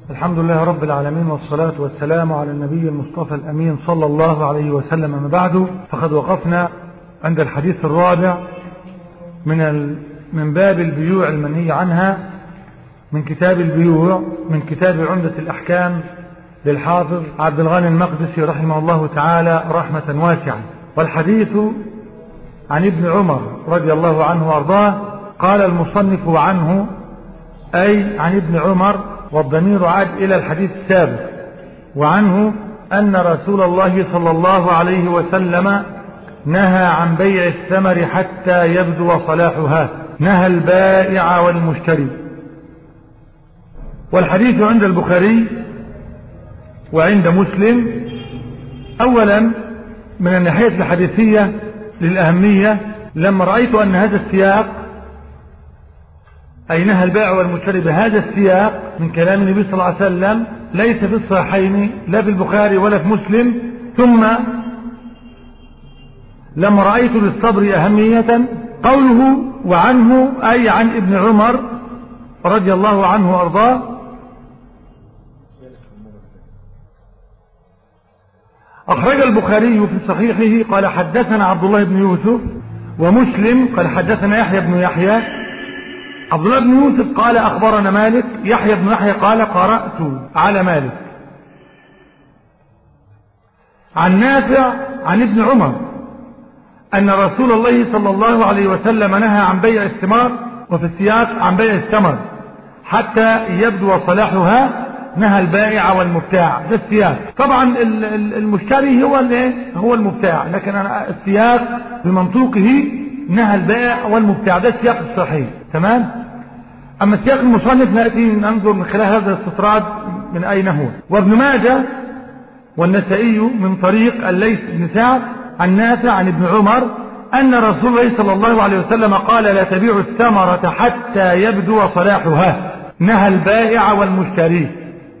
الحمد لله رب العالمين والصلاة والسلام على النبي المصطفى الأمين صلى الله عليه وسلم ما بعد فقد وقفنا عند الحديث الرابع من ال... من باب البيوع المنهي عنها من كتاب البيوع من كتاب عمدة الأحكام للحافظ عبد الغني المقدسي رحمه الله تعالى رحمة واسعة والحديث عن ابن عمر رضي الله عنه وارضاه قال المصنف عنه أي عن ابن عمر والضمير عاد إلى الحديث السابق وعنه أن رسول الله صلى الله عليه وسلم نهى عن بيع الثمر حتى يبدو صلاحها نهى البائع والمشتري والحديث عند البخاري وعند مسلم أولا من الناحية الحديثية للأهمية لما رأيت أن هذا السياق أي نهى البائع والمشتري بهذا السياق من كلام النبي صلى الله عليه وسلم ليس في الصحيحين لا في البخاري ولا في مسلم ثم لما رأيت للصبر أهمية قوله وعنه أي عن ابن عمر رضي الله عنه وأرضاه أخرج البخاري في صحيحه قال حدثنا عبد الله بن يوسف ومسلم قال حدثنا يحيى بن يحيى عبد الله بن يوسف قال أخبرنا مالك يحيى بن يحيى قال قرأت على مالك عن نافع عن ابن عمر أن رسول الله صلى الله عليه وسلم نهى عن بيع الثمار وفي السياق عن بيع الثمر حتى يبدو صلاحها نهى البائع والمبتاع ده السياق طبعا المشتري هو هو المبتاع لكن أنا السياق بمنطوقه نهى البائع والمبتاع ده السياق الصحيح تمام أما السياق المصنف نأتي ننظر من خلال هذا الاستطراد من أين هو وابن ماجه والنسائي من طريق الليث بن سعد عن نافع عن ابن عمر أن رسول الله صلى الله عليه وسلم قال لا تبيع الثمرة حتى يبدو صلاحها نهى البائع والمشتري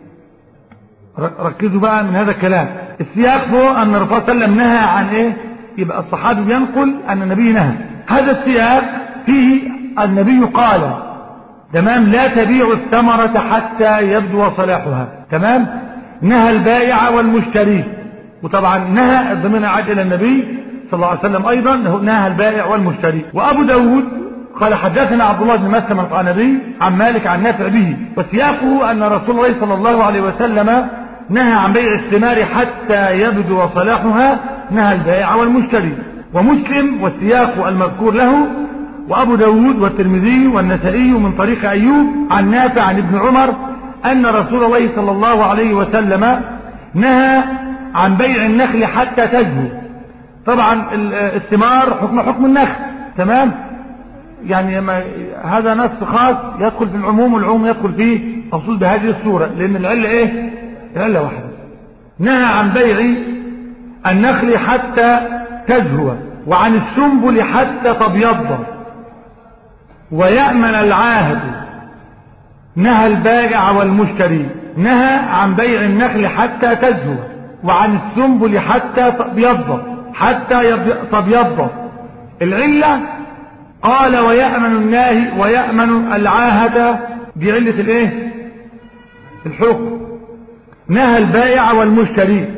ركزوا بقى من هذا الكلام السياق هو أن الرسول صلى الله عليه وسلم نهى عن إيه يبقى الصحابي بينقل أن النبي نهى هذا السياق فيه النبي قال تمام لا تبيع الثمرة حتى يبدو صلاحها تمام نهى البائع والمشتري وطبعا نهى الضمين عاد إلى النبي صلى الله عليه وسلم أيضا نهى البائع والمشتري وأبو داود قال حدثنا عبد الله بن مسلم القعنبي عن مالك عن نافع به وسياقه أن رسول الله صلى الله عليه وسلم نهى عن بيع الثمار حتى يبدو صلاحها نهى البائع والمشتري ومسلم والسياق المذكور له وأبو داود والترمذي والنسائي من طريق أيوب عن نافع عن ابن عمر أن رسول الله صلى الله عليه وسلم نهى عن بيع النخل حتى تزهو طبعا الثمار حكم حكم النخل تمام يعني ما هذا نص خاص يدخل في العموم والعموم يدخل فيه أصول بهذه الصورة لأن العلة إيه العلة واحدة نهى عن بيع النخل حتى تزهو وعن السنبل حتى تبيض ويأمن العاهد نهى البائع والمشتري نهى عن بيع النخل حتى تزهو وعن السنبل حتى تبيض حتى تبيض العلة قال ويأمن الناهي ويأمن العاهد بعلة الايه الحكم نهى البائع والمشتري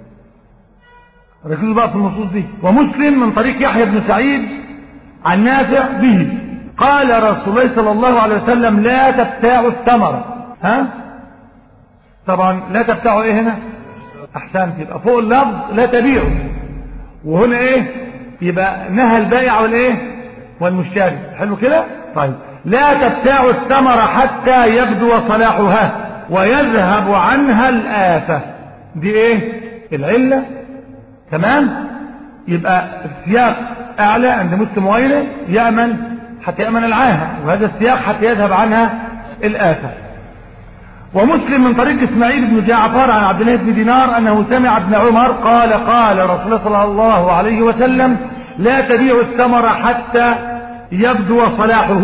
ركزوا بقى في النصوص دي ومسلم من طريق يحيى بن سعيد عن نافع به قال رسول الله صلى الله عليه وسلم لا تبتاعوا الثمر ها طبعا لا تبتاعوا ايه هنا احسنت يبقى فوق اللفظ لا تبيعوا وهنا ايه يبقى نهى البائع والايه والمشتري حلو كده طيب لا تبتاعوا الثمر حتى يبدو صلاحها ويذهب عنها الآفة دي ايه العلة تمام يبقى السياق اعلى عند مسلم وغيره يأمن حتى يأمن العاهة وهذا السياق حتى يذهب عنها الآفة ومسلم من طريق اسماعيل بن جعفر عن عبد الله بن دينار أنه سمع ابن عمر قال قال رسول الله صلى الله عليه وسلم لا تبيع الثمر حتى يبدو صلاحه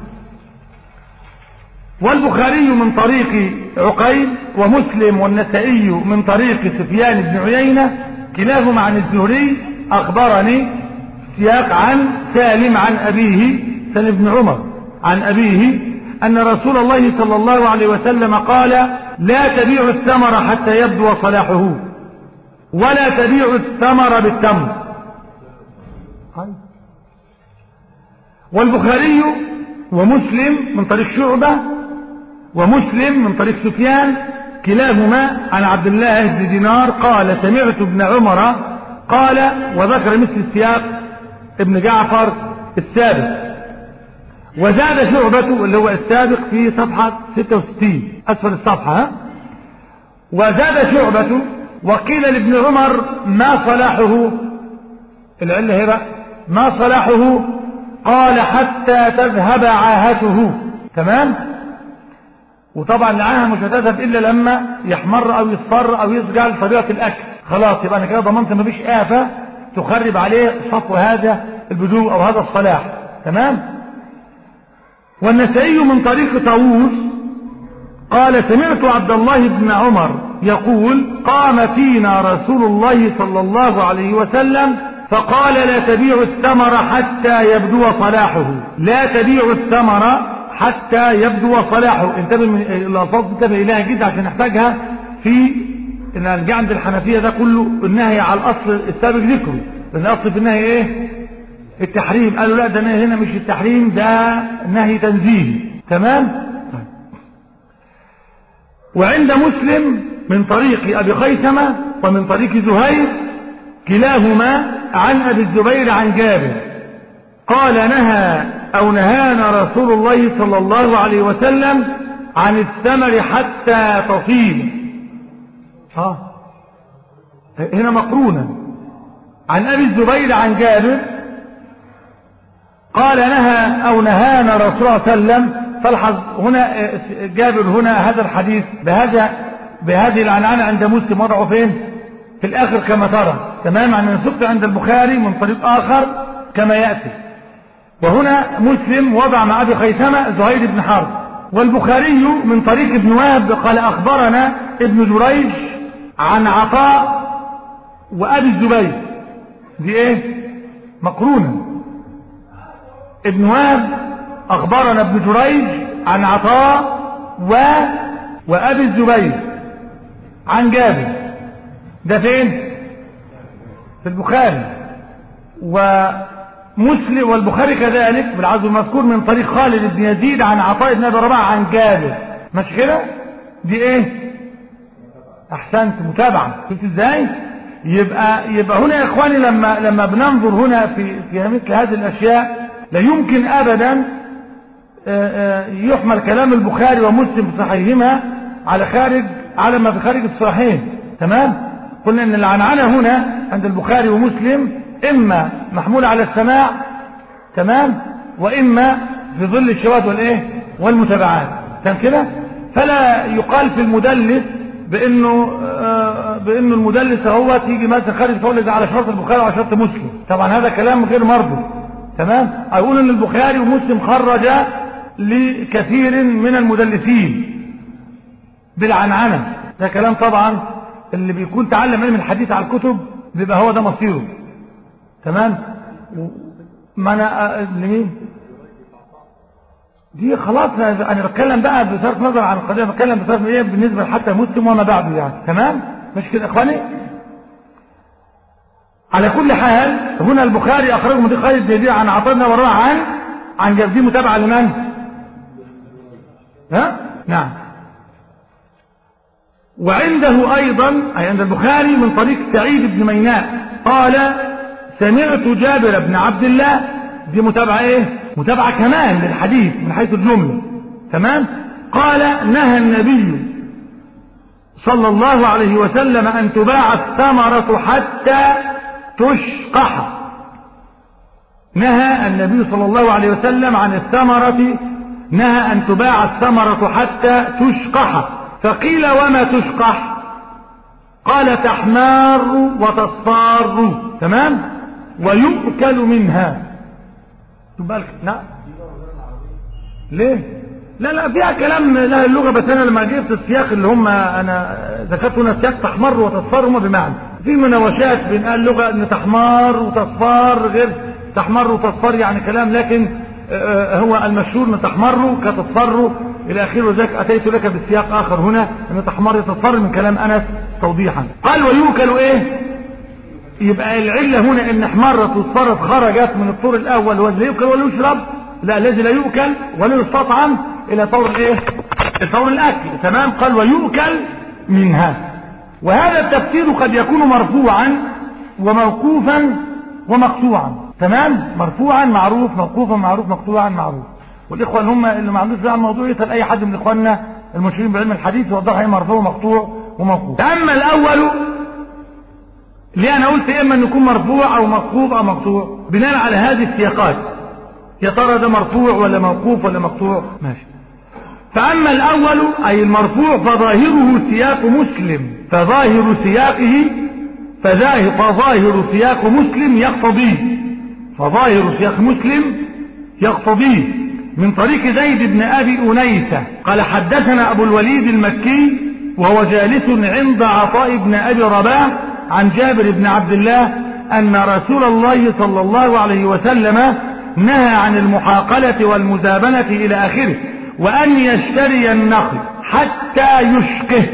والبخاري من طريق عقيل ومسلم والنسائي من طريق سفيان بن عيينة كلاهما عن الزهري أخبرني سياق عن سالم عن أبيه سالم بن عمر عن أبيه أن رسول الله صلى الله عليه وسلم قال لا تبيع الثمر حتى يبدو صلاحه ولا تبيع الثمر بالتمر والبخاري ومسلم من طريق شعبة ومسلم من طريق سفيان كلاهما عن عبد الله بن دينار قال سمعت ابن عمر قال وذكر مثل السياق ابن جعفر السابق وزاد شعبة اللي هو السابق في صفحة 66 أسفل الصفحة وزاد شعبة وقيل لابن عمر ما صلاحه العلة هنا ما صلاحه قال حتى تذهب عاهته تمام وطبعا العاهة مش هتذهب إلا لما يحمر أو يصفر أو يصقع لطبيعة الأكل خلاص يبقى أنا كده ضمنت مفيش آفة تخرب عليه صفو هذا البدو أو هذا الصلاح تمام والنسائي من طريق طاووس قال سمعت عبد الله بن عمر يقول قام فينا رسول الله صلى الله عليه وسلم فقال لا تبيع الثمر حتى يبدو صلاحه لا تبيع الثمر حتى يبدو صلاحه انتبه من الالفاظ انتبه اليها جدا عشان نحتاجها في ان نرجع عند الحنفيه ده كله النهي على الاصل السابق ذكره لان الاصل في النهي ايه التحريم قالوا لا ده هنا مش التحريم ده نهي تنزيهي تمام وعند مسلم من طريق ابي خيثمه ومن طريق زهير كلاهما عن ابي الزبير عن جابر قال نهى او نهانا رسول الله صلى الله عليه وسلم عن الثمر حتى تصيب ها هنا مقرونة عن ابي الزبير عن جابر قال نهى او نهانا رسول الله صلى الله عليه وسلم فالحظ هنا جابر هنا هذا الحديث بهذا بهذه العنعنة عند مسلم وضعه فين في الاخر كما ترى تمام عن نسبت عند البخاري من طريق اخر كما يأتي وهنا مسلم وضع مع ابي خيثمة زهير بن حرب والبخاري من طريق ابن وهب قال اخبرنا ابن جريج عن عطاء وابي الزبير دي ايه مقرونه ابن وهب اخبرنا ابن جريج عن عطاء و وابي الزبير عن جابر ده فين في البخاري ومسلم والبخاري كذلك بالعزو المذكور من طريق خالد بن يزيد عن عطاء بن ابي رباح عن جابر مش كده دي ايه احسنت متابعه شفت ازاي يبقى يبقى هنا يا اخواني لما لما بننظر هنا في في مثل هذه الاشياء لا يمكن ابدا يحمل كلام البخاري ومسلم في صحيحهما على خارج على ما في خارج الصحيحين تمام قلنا ان العنعنه هنا عند البخاري ومسلم اما محمول على السماع تمام واما في ظل الشواذ والايه والمتابعات كان كده فلا يقال في المدلس بانه بانه المدلس هو تيجي مثلا خارج فول على شرط البخاري وعلى شرط مسلم طبعا هذا كلام غير مرضي تمام اقول ان البخاري ومسلم خرج لكثير من المدلسين بالعنعنه ده كلام طبعا اللي بيكون تعلم علم الحديث على الكتب بيبقى هو ده مصيره تمام ما انا لمين دي خلاص انا بتكلم بقى بصرف نظر عن القضيه بتكلم بصرف ايه بالنسبه حتى مسلم وما بعده يعني تمام مش كده اخواني على كل حال هنا البخاري اخرجه من خالد بن عن عطاء وروى عن عن جابر متابعه لمن ها نعم وعنده ايضا اي عند البخاري من طريق سعيد بن ميناء قال سمعت جابر بن عبد الله دي متابعه ايه متابعه كمان للحديث من حيث الجمله تمام قال نهى النبي صلى الله عليه وسلم ان تباع الثمره حتى تشقح نهى النبي صلى الله عليه وسلم عن الثمرة نهى أن تباع الثمرة حتى تشقح فقيل وما تشقح قال تحمار وتصفار تمام ويؤكل منها تبالك نعم ليه لا لا فيها كلام لها اللغة بس أنا لما جبت السياق اللي هم أنا ذكرت هنا السياق تحمر وتصفار هما بمعنى في مناوشات بين اللغة أن تحمار وتصفار غير تحمر وتصفر يعني كلام لكن هو المشهور ان تحمر كتصفر إلى آخره وذلك أتيت لك بالسياق آخر هنا أن تحمر يتصر من كلام أنس توضيحا قال ويوكل إيه يبقى العلة هنا ان احمرت واصفرت خرجت من الطور الاول والذي يؤكل ولا يشرب لا الذي لا يؤكل ولا يستطعم الى طور ايه طور الاكل تمام قال ويؤكل منها وهذا التفسير قد يكون مرفوعا وموقوفا ومقطوعا تمام مرفوعا معروف موقوفا معروف مقطوعا معروف والاخوه اللي هم اللي ما عندوش عن الموضوع يسال اي حد من اخواننا المشهورين بعلم الحديث يوضح ايه مرفوع ومقطوع وموقوف اما الاول ليه انا قلت اما ان يكون مرفوع او مخفوض او مقطوع بناء على هذه السياقات يا ترى ده مرفوع ولا موقوف ولا مقطوع ماشي فاما الاول اي المرفوع فظاهره سياق مسلم فظاهر سياقه فظاهر سياق مسلم يقتضيه فظاهر سياق مسلم يقتضيه من طريق زيد بن ابي انيسه قال حدثنا ابو الوليد المكي وهو جالس عند عطاء بن ابي رباح عن جابر بن عبد الله أن رسول الله صلى الله عليه وسلم نهى عن المحاقلة والمزابنة إلى آخره وأن يشتري النخل حتى يشقه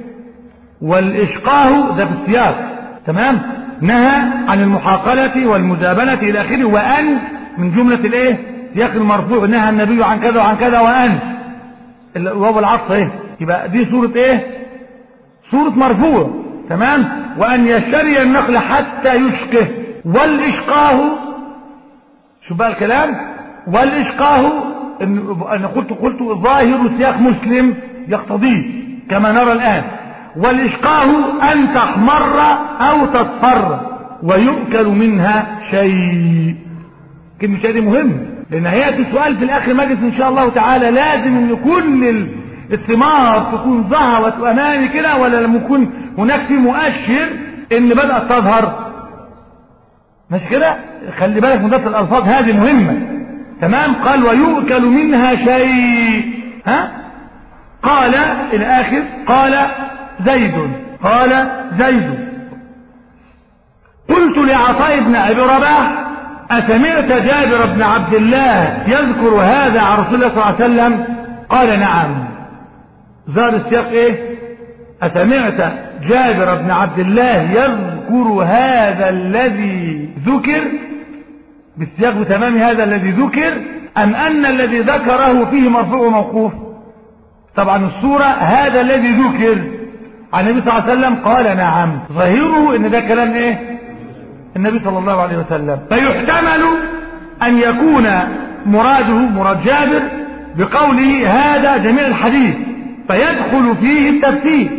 والإشقاه ده في السياق تمام نهى عن المحاقلة والمزابنة إلى آخره وأن من جملة الإيه سياق المرفوع نهى النبي عن كذا وعن كذا وأن وهو العطف إيه يبقى دي صورة إيه صورة مرفوع تمام وأن يشتري النخل حتى يشقه والإشقاه شو بقى الكلام والإشقاه أنا قلت قلت ظاهر سياق مسلم يقتضيه كما نرى الآن والإشقاه أن تحمر أو تصفر ويؤكل منها شيء كلمة شيء دي مهم لأن هيأتي سؤال في الآخر مجلس إن شاء الله تعالى لازم أن كل الثمار تكون ظهرت أمامي كده ولا لم يكون هناك في مؤشر ان بدأت تظهر مش كده خلي بالك من ضبط الالفاظ هذه مهمة تمام قال ويؤكل منها شيء ها قال الى اخر قال زيد قال زيد قلت لعطاء بن ابي رباح اسمعت جابر بن عبد الله يذكر هذا عن رسول الله صلى الله عليه وسلم قال نعم زار السياق ايه أسمعت جابر بن عبد الله يذكر هذا الذي ذكر بالسياق تمام هذا الذي ذكر أم أن الذي ذكره فيه مرفوع وموقوف طبعا الصورة هذا الذي ذكر عن النبي صلى الله عليه وسلم قال نعم ظاهره ان ده كلام ايه النبي صلى الله عليه وسلم فيحتمل ان يكون مراده مراد جابر بقوله هذا جميع الحديث فيدخل فيه التفسير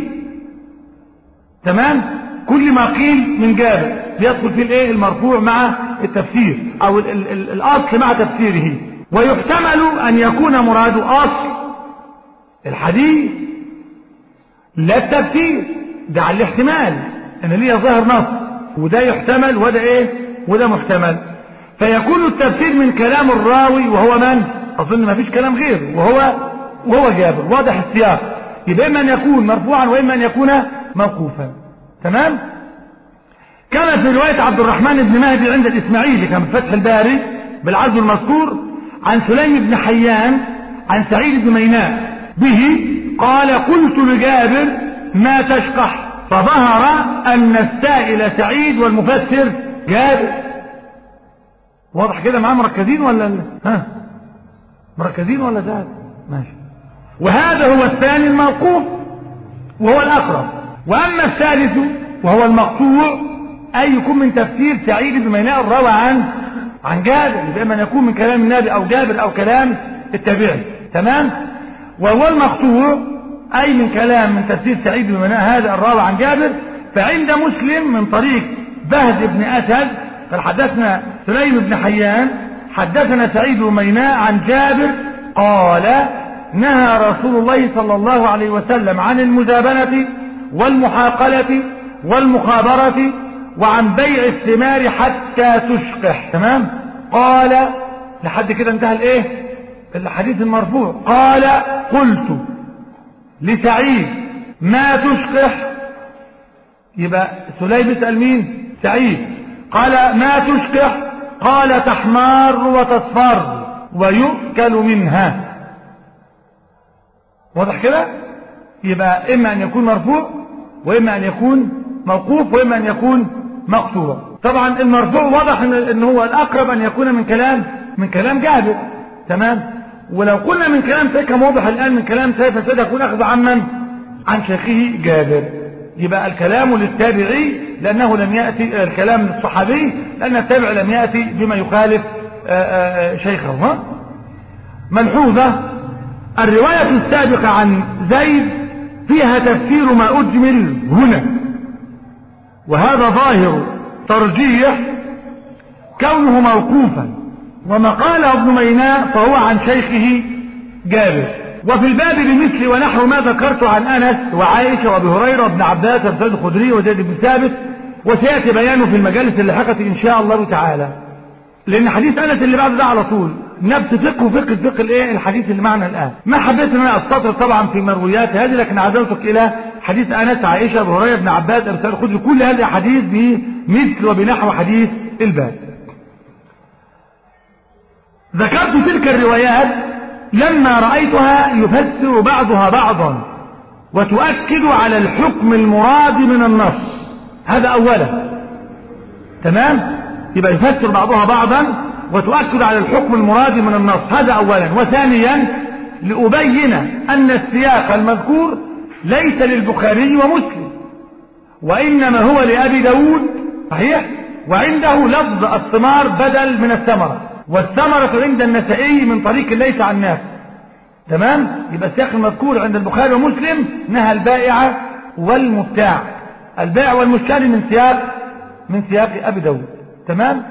تمام كل ما قيل من جابر بيدخل فيه الايه المرفوع مع التفسير او ال ال ال الاصل مع تفسيره ويحتمل ان يكون مراد اصل الحديث لا التفسير ده على الاحتمال ان ليه ظاهر نص وده يحتمل وده ايه وده محتمل فيكون التفسير من كلام الراوي وهو من اظن ما فيش كلام غيره وهو وهو جابر واضح السياق يبقى اما ان يكون مرفوعا واما ان يكون موقوفا تمام كما في رواية عبد الرحمن بن مهدي عند الإسماعيلي كان فتح الباري بالعزو المذكور عن سليم بن حيان عن سعيد بن ميناء به قال قلت لجابر ما تشقح فظهر أن السائل سعيد والمفسر جابر واضح كده معاه مركزين ولا ها مركزين ولا زاد ماشي وهذا هو الثاني الموقوف وهو الأقرب وأما الثالث وهو المقطوع أي يكون من تفسير سعيد بن ميناء الروى عن عن جابر يبقى إما يكون من كلام النبي أو جابر أو كلام التابعي تمام وهو المقطوع أي من كلام من تفسير سعيد بن ميناء هذا الراوي عن جابر فعند مسلم من طريق بهز بن أسد قال حدثنا سليم بن حيان حدثنا سعيد بن ميناء عن جابر قال نهى رسول الله صلى الله عليه وسلم عن المزابنة والمحاقلة والمخابرة وعن بيع الثمار حتى تشقح تمام قال لحد كده انتهى الايه الحديث المرفوع قال قلت لسعيد ما تشقح يبقى سليم يسأل مين سعيد قال ما تشقح قال تحمار وتصفر ويؤكل منها واضح كده يبقى إما أن يكون مرفوع وإما أن يكون موقوف وإما أن يكون مقطوع طبعا المرفوع واضح ان هو الأقرب أن يكون من كلام من كلام جابر تمام ولو قلنا من كلام سيد كما وضح الآن من كلام سيد فسيد يكون أخذ عن من عن شيخه جابر يبقى الكلام للتابعي لأنه لم يأتي الكلام للصحابي لأن التابع لم يأتي بما يخالف شيخه ها ملحوظة الرواية السابقة عن زيد فيها تفسير ما أجمل هنا وهذا ظاهر ترجيح كونه موقوفا وما قاله ابن ميناء فهو عن شيخه جابر وفي الباب بمثل ونحو ما ذكرت عن أنس وعائشة وابي هريرة وابن عباس وابن الخدري وزيد بن ثابت وسيأتي بيانه في المجالس اللاحقة إن شاء الله تعالى لأن حديث أنس اللي بعد ده على طول نبت فقه فقه فقه الايه الحديث اللي معنا الآن ما حبيت ان انا استطرد طبعا في مرويات هذه لكن عزلتك إلى حديث أنس عائشة ابو هريرة ابن عباس ارسال الخدري كل هذه حديث بمثل وبنحو حديث الباب ذكرت تلك الروايات لما رأيتها يفسر بعضها بعضا وتؤكد على الحكم المراد من النص هذا أولا تمام يبقى يفسر بعضها بعضا وتؤكد على الحكم المراد من النص هذا أولا وثانيا لأبين أن السياق المذكور ليس للبخاري ومسلم وإنما هو لأبي داود صحيح وعنده لفظ الثمار بدل من الثمرة والثمرة عند النسائي من طريق ليس عن الناس تمام يبقى السياق المذكور عند البخاري ومسلم نهى البائع والمبتاع البائع والمشتري من سياق من سياق أبي داود تمام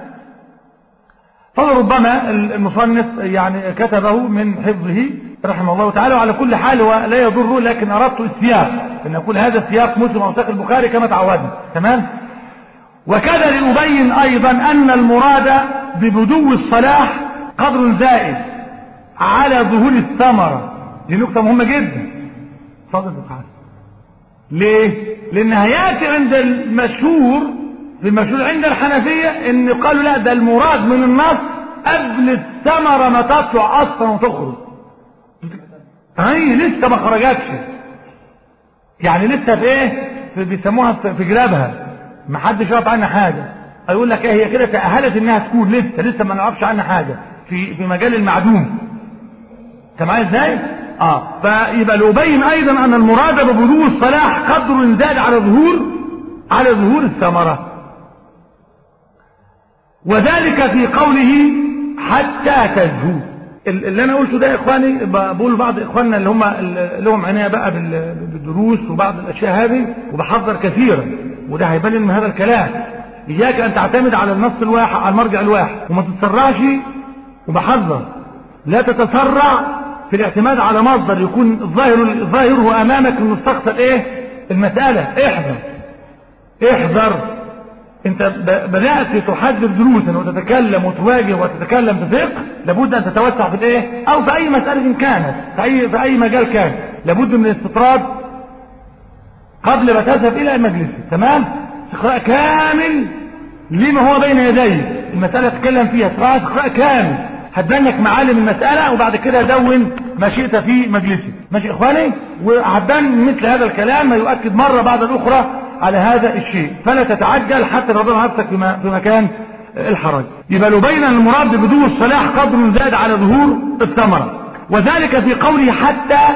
فلربما المصنف يعني كتبه من حفظه رحمه الله تعالى وعلى كل حال هو لا يضره لكن أردت السياق أن أقول هذا السياق مسلم أو البخاري كما تعودنا تمام وكذا لأبين أيضا أن المراد ببدو الصلاح قدر زائد على ظهور الثمرة دي نقطة مهمة جدا فضل تعالى ليه لأن هياتي عند المشهور في المشهور عند الحنفية ان قالوا لا ده المراد من النص قبل الثمرة ما تطلع اصلا وتخرج هي لسه ما خرجتش يعني لسه في ايه في بيسموها في جرابها ما حدش يعرف عنها حاجة يقول لك ايه هي كده تأهلت انها تكون لسه لسه ما نعرفش عنها حاجة في في مجال المعدوم انت معايا ازاي اه فيبقى لأبين ايضا ان المراد ببدو الصلاح قدر زاد على ظهور على ظهور الثمره وذلك في قوله حتى تزهو اللي انا قلته ده يا اخواني بقول بعض اخواننا اللي هم اللي لهم عنايه بقى بالدروس وبعض الاشياء هذه وبحذر كثيرا وده هيبان من هذا الكلام اياك ان تعتمد على النص الواحد على المرجع الواحد وما تتسرعش وبحذر لا تتسرع في الاعتماد على مصدر يكون الظاهر ظاهره امامك المستقصد ايه المساله احذر احذر انت بدأت تحدد دروسا وتتكلم وتواجه وتتكلم في فقه لابد ان تتوسع في الايه او في اي مسألة إن كانت في اي, في اي مجال كان لابد من الاستطراد قبل ما تذهب الى المجلس تمام استقراء كامل لما هو بين يديك المسألة تتكلم فيها استقراء كامل هتبان لك معالم المسألة وبعد كده دون ما شئت في مجلسك ماشي اخواني وهتبان مثل هذا الكلام ما يؤكد مرة بعد الاخرى على هذا الشيء فلا تتعجل حتى تضع نفسك في مكان الحرج يبقى لو بين المراد ببدو الصلاح قدر زاد على ظهور الثمرة وذلك في قوله حتى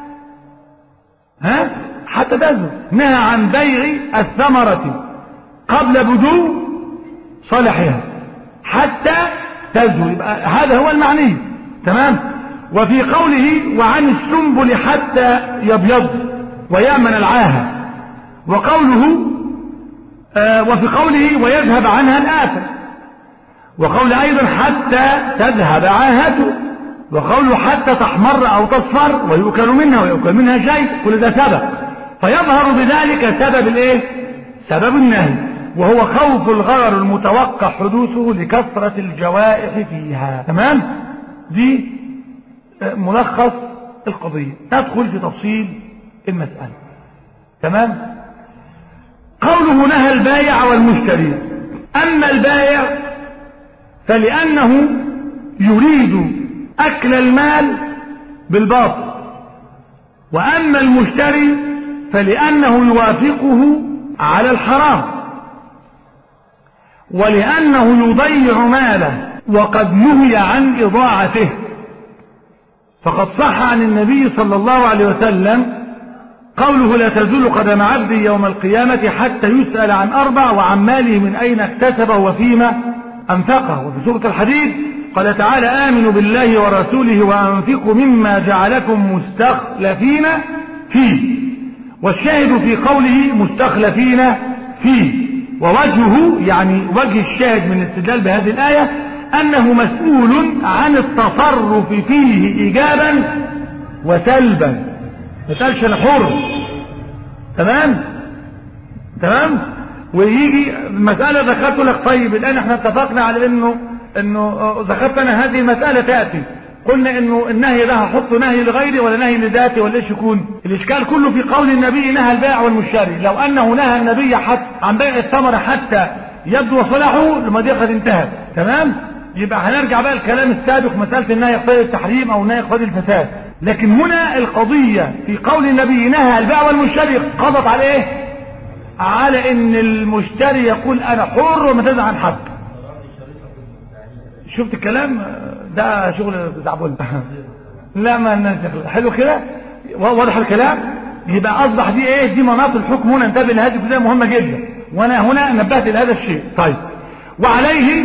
ها حتى تزهو نهى عن بيع الثمرة قبل بدو صالحها حتى تزهو يبقى هذا هو المعني تمام وفي قوله وعن السنبل حتى يبيض ويأمن العاهة وقوله آه وفي قوله ويذهب عنها الآثر وقول أيضا حتى تذهب عاهته وقوله حتى تحمر أو تصفر ويؤكل منها ويؤكل منها شيء كل ده سبب فيظهر بذلك سبب الايه سبب النهي وهو خوف الغرر المتوقع حدوثه لكثرة الجوائح فيها تمام دي ملخص القضية ندخل في تفصيل المسألة تمام قوله نهى البايع والمشتري أما البايع فلأنه يريد أكل المال بالباطل وأما المشتري فلأنه يوافقه على الحرام ولأنه يضيع ماله وقد نهي عن إضاعته فقد صح عن النبي صلى الله عليه وسلم قوله لا تزول قدم عبد يوم القيامة حتى يسأل عن أربع وعن ماله من أين اكتسبه وفيما أنفقه وفي سورة الحديد قال تعالى آمنوا بالله ورسوله وأنفقوا مما جعلكم مستخلفين فيه والشاهد في قوله مستخلفين فيه ووجهه يعني وجه الشاهد من الاستدلال بهذه الآية أنه مسؤول عن التصرف فيه إيجابا وسلبا ما تقالش أنا حر تمام تمام ويجي المسألة ذكرت لك طيب الآن احنا اتفقنا على انه انه ذكرت انا هذه المسألة تأتي قلنا انه النهي ده هحط نهي لغيري ولا نهي لذاتي ولا ايش يكون الاشكال كله في قول النبي نهى البائع والمشتري لو انه نهى النبي حتى عن بيع الثمر حتى يبدو صلاحه لما دي قد انتهت تمام يبقى هنرجع بقى الكلام السابق مسألة النهي يقتضي التحريم او النهي يقتضي الفساد لكن هنا القضية في قول النبي نهى البائع والمشتري قضت على ايه على ان المشتري يقول انا حر وما تدع عن حق شفت الكلام ده شغل زعبول لا ما ننسخ حلو كده واضح الكلام يبقى اصبح دي ايه دي مناط الحكم هنا انتبه لهذه الجزئيه مهمه جدا وانا هنا نبهت لهذا الشيء طيب وعليه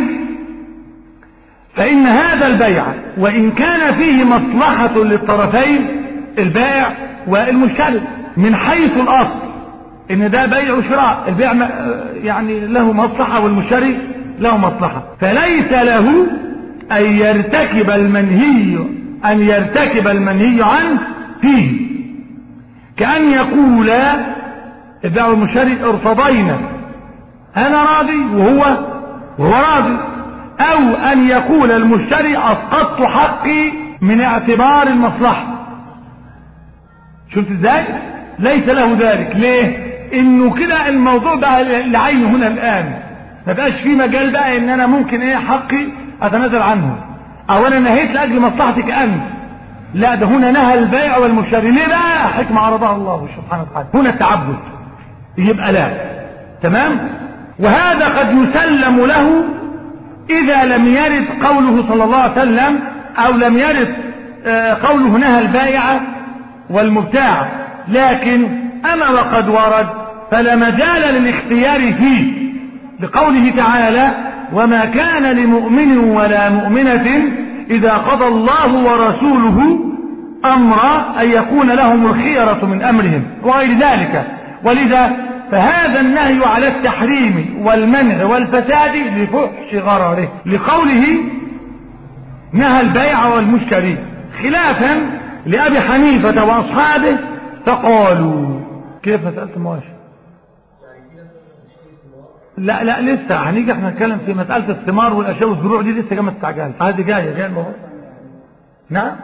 فان هذا البيع وان كان فيه مصلحه للطرفين البائع والمشتري من حيث الاصل ان ده بيع وشراء البيع يعني له مصلحه والمشتري له مصلحه فليس له أن يرتكب المنهي أن يرتكب المنهي عنه فيه كأن يقول البيع والمشتري ارتضينا أنا راضي وهو وهو راضي أو أن يقول المشتري أسقطت حقي من اعتبار المصلحة شفت ازاي ليس له ذلك ليه انه كده الموضوع بقى لعينه هنا الان ما بقاش في مجال بقى ان انا ممكن ايه حقي اتنازل عنه او انا نهيت لاجل مصلحتك انت لا ده هنا نهى البيع والمشتري ليه بقى حكمة عرضها الله سبحانه وتعالى هنا التعبد يبقى لا تمام وهذا قد يسلم له اذا لم يرد قوله صلى الله عليه وسلم او لم يرد قوله نهى البائع والمبتاع لكن اما وقد ورد فلا مجال للاختيار فيه لقوله تعالى وما كان لمؤمن ولا مؤمنة إذا قضى الله ورسوله أمرا أن يكون لهم الخيرة من أمرهم وغير ذلك ولذا فهذا النهي على التحريم والمنع والفساد لفحش غرره لقوله نهى البيع والمشتري خلافا لأبي حنيفة وأصحابه فقالوا كيف مسألة مواشي لا لا لسه هنيجي احنا نتكلم في مسألة الثمار والأشياء والزروع دي لسه جامعة استعجال هذه جاية جاية الموضوع نعم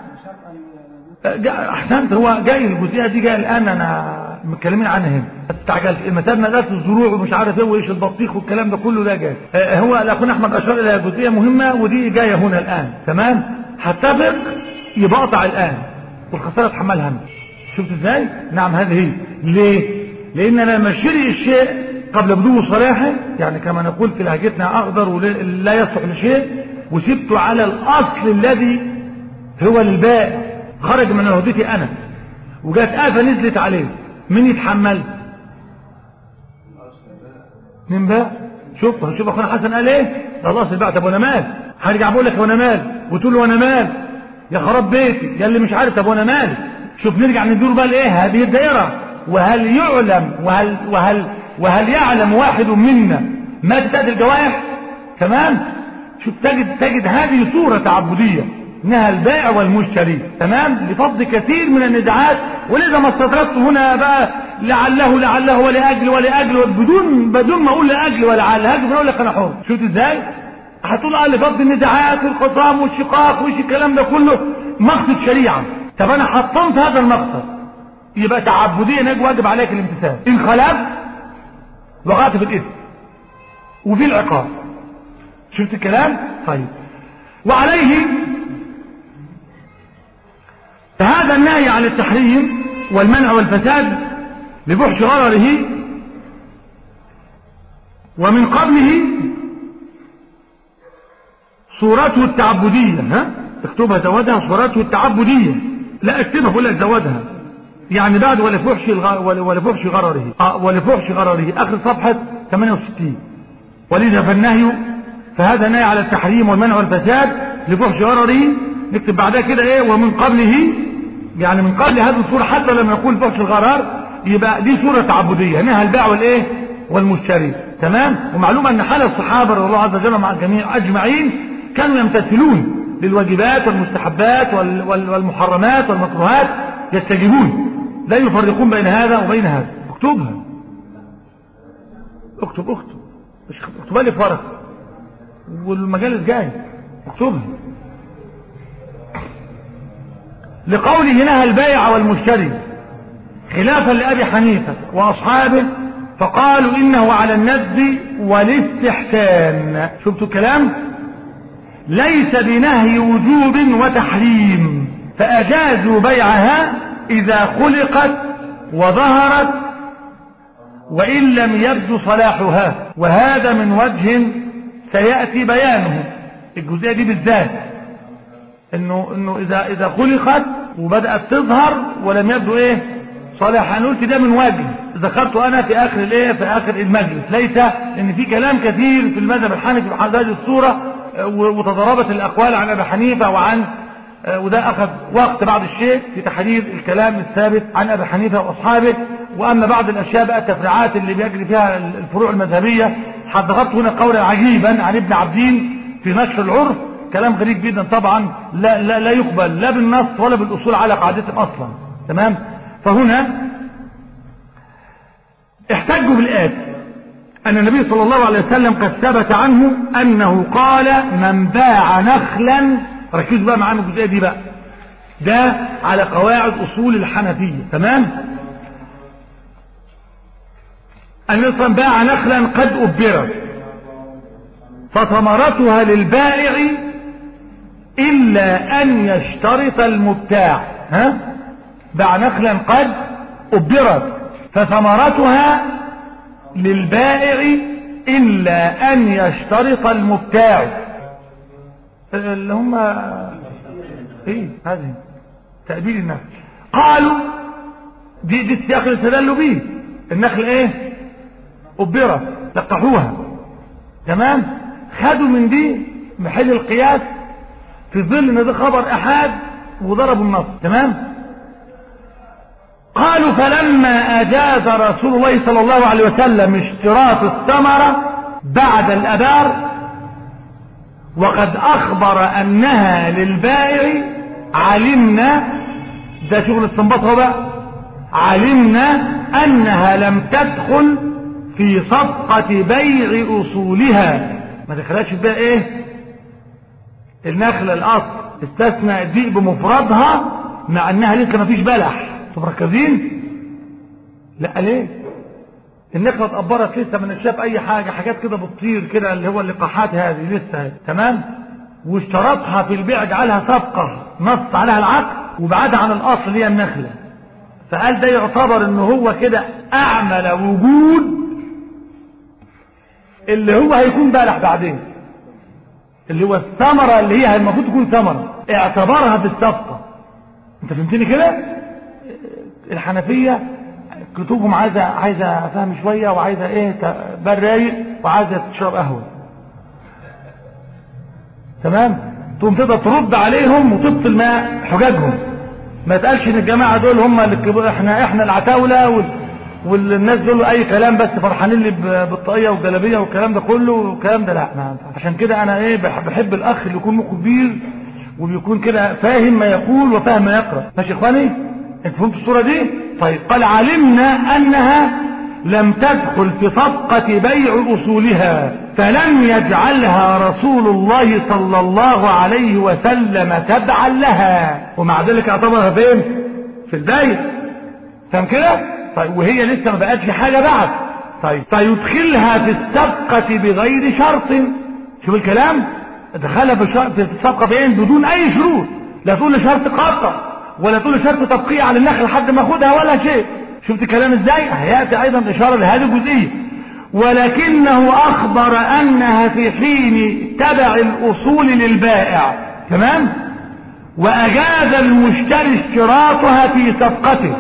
احسنت هو جاي الجزئية دي جاية الآن أنا متكلمين عنها هنا استعجلت المسألة مسألة الزروع ومش عارف ايه وايش البطيخ والكلام ده كله ده جاي اه هو الاخونا احمد اشار الى جزئية مهمة ودي جاية هنا الآن تمام هتفق يبقطع الآن والخسارة تحملها انت شفت ازاي نعم هذه هي ليه لان انا لما اشتري الشيء قبل بدو صلاحه يعني كما نقول في لهجتنا اخضر ولا يصلح لشيء وسبته على الاصل الذي هو للبائع خرج من عهدتي انا وجات آفة نزلت عليه مين يتحمل مين بقى شوف شوف اخونا حسن قال ايه خلاص الباع طب وانا مال هرجع بقول لك وانا مال وتقول له وانا مال يا خراب بيتي يا اللي مش عارف طب وانا مال شوف نرجع ندور بقى لايه هذه الدائره وهل يعلم وهل وهل وهل يعلم واحد منا ما تأتي الجوائح تمام شوف تجد تجد هذه صورة تعبدية انها البائع والمشتري تمام لفضل كثير من النزاعات ولذا ما استطردت هنا بقى لعله لعله ولاجل ولاجل بدون بدون ما اقول لاجل ولعل هاجي اقول لك انا حر شفت ازاي هتقول اه لفضل النزاعات والخصام والشقاق وايش الكلام ده كله مقصد شريعه طب انا حطمت هذا المقصد يبقى تعبديا واجب عليك الامتثال ان خلفت وقعت في الاثم وفي العقاب شفت الكلام طيب وعليه فهذا النهي عن التحريم والمنع والفساد لبحش غرره ومن قبله صورته التعبدية ها اكتبها زودها صورته التعبدية لا اكتبها بقول لك زودها يعني بعد ولفحش ولفحش غرره اه ولفحش غرره اخر صفحة 68 ولذا فالنهي فهذا نهي على التحريم والمنع والفساد لفحش غرره نكتب بعدها كده ايه ومن قبله يعني من قبل هذه الصورة حتى لما يقول فحش الغرار يبقى دي صورة تعبدية نهى البيع والايه والمشتري تمام ومعلومة ان حال الصحابة رضي الله عز وجل مع الجميع اجمعين كانوا يمتثلون للواجبات والمستحبات والمحرمات والمكروهات يستجيبون لا يفرقون بين هذا وبين هذا اكتبها اكتب اكتب مش اكتبها لي فرق والمجالس جاي اكتبها لقوله نهى البيع والمشتري خلافا لأبي حنيفة وأصحابه فقالوا إنه على الند والاستحسان شفتوا الكلام ليس بنهي وجوب وتحريم فأجازوا بيعها إذا خلقت وظهرت وإن لم يبدو صلاحها وهذا من وجه سيأتي بيانه الجزئية دي بالذات انه انه اذا اذا خلقت وبدات تظهر ولم يبدو ايه صالح انا قلت ده من وجه ذكرته انا في اخر الايه في اخر المجلس ليس ان في كلام كثير في المذهب الحنفي في هذه الصوره وتضاربت الاقوال عن ابي حنيفه وعن وده اخذ وقت بعض الشيء في تحرير الكلام الثابت عن ابي حنيفه واصحابه واما بعض الاشياء بقى التفريعات اللي بيجري فيها الفروع المذهبيه حضرت هنا قولا عجيبا عن ابن عبدين في نشر العرف كلام غريب جدا طبعا لا, لا, لا يقبل لا بالنص ولا بالاصول على قاعدتهم اصلا تمام فهنا احتجوا بالآت أن النبي صلى الله عليه وسلم قد ثبت عنه أنه قال من باع نخلا ركزوا بقى معانا الجزئية دي بقى ده على قواعد أصول الحنفية تمام النبي صلى باع نخلا قد أبرت فثمرتها للبائع إلا أن يشترط المبتاع ها باع نخلا قد أبرت فثمرتها للبائع إلا أن يشترط المبتاع اللي هم ايه هذه تأبيل النخل قالوا دي, دي السياق اللي استدلوا بيه النخل ايه أبرت لقحوها تمام خدوا من دي محل القياس في ظل ان ده خبر احاد وضربوا النص تمام قالوا فلما أجاز رسول الله صلى الله عليه وسلم اشتراط الثمرة بعد الأبار وقد أخبر أنها للبائع علمنا ده شغل استنباطه بقى علمنا أنها لم تدخل في صفقة بيع أصولها ما دخلتش في بقى إيه النخلة الأصل استثنى الديء بمفردها مع أنها لسه ما فيش بلح مركزين لا ليه النخلة اتقبرت لسه من الشاف اي حاجة حاجات كده بتطير كده اللي هو اللقاحات هذه لسه تمام واشترطها في البيع جعلها صفقة نص عليها العقد وبعدها عن الاصل اللي هي النخلة فقال ده يعتبر ان هو كده اعمل وجود اللي هو هيكون بلح بعدين اللي هو الثمرة اللي هي المفروض تكون ثمرة اعتبرها في الصفقة انت فهمتني كده الحنفية كتبهم عايزة عايزة فهم شوية وعايزة ايه برايق وعايزة تشرب قهوة تمام تقوم تقدر ترد عليهم وتبطل ما حجاجهم ما تقالش ان الجماعة دول هم اللي احنا احنا العتاولة وال... والناس دول اي كلام بس فرحانين لي بالطاقية والجلابية والكلام ده كله والكلام ده لا ما عشان كده انا ايه بحب الاخ اللي يكون مخه كبير وبيكون كده فاهم ما يقول وفاهم ما يقرأ ماشي يا اخواني انت فهمت الصورة دي طيب قال علمنا انها لم تدخل في صفقة بيع اصولها فلم يجعلها رسول الله صلى الله عليه وسلم تبعا لها ومع ذلك اعتبرها فين في البيع فهم كده طيب وهي لسه ما بقتش حاجة بعد طيب فيدخلها في الصفقة بغير شرط شوف الكلام دخلها في الصفقة بين بدون اي شروط لا تقول لي شرط قاطع ولا تقول لي شرط تبقية على النخل لحد ما اخدها ولا شيء شفت كلام ازاي هياتي ايضا اشاره لهذه الجزئيه ولكنه اخبر انها في حين تبع الاصول للبائع تمام واجاز المشتري اشتراطها في صفقته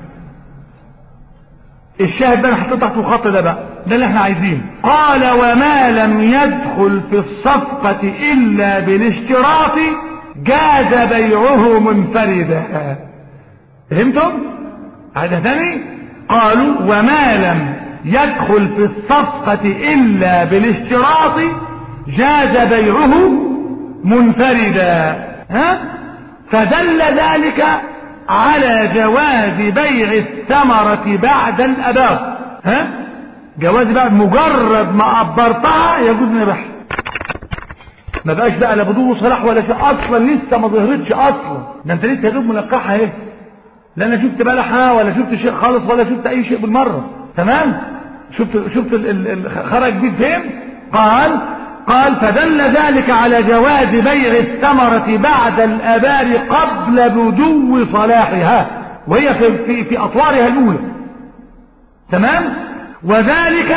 الشاهد ده انا حطيت تحت الخط ده بقى ده اللي احنا عايزينه قال وما لم يدخل في الصفقة الا بالاشتراط جاز بيعه منفردا فهمتم هذا ثاني قالوا وما لم يدخل في الصفقة الا بالاشتراط جاز بيعه منفردا ها فدل ذلك على جواز بيع الثمرة بعد الأباط ها جواز بعد مجرد ما أبرتها يجوز نبيعها ما بقاش بقى لا بدو صلاح ولا شيء اصلا لسه ما ظهرتش اصلا ده انت لسه يا دوب ملقحها ايه لا انا شفت بلحها ولا شفت شيء خالص ولا شفت اي شيء بالمره تمام شفت شفت ال ال خرج دي فين قال قال فدل ذلك على جواز بيع الثمرة بعد الأبار قبل بدو صلاحها وهي في, في, في أطوارها الأولى تمام وذلك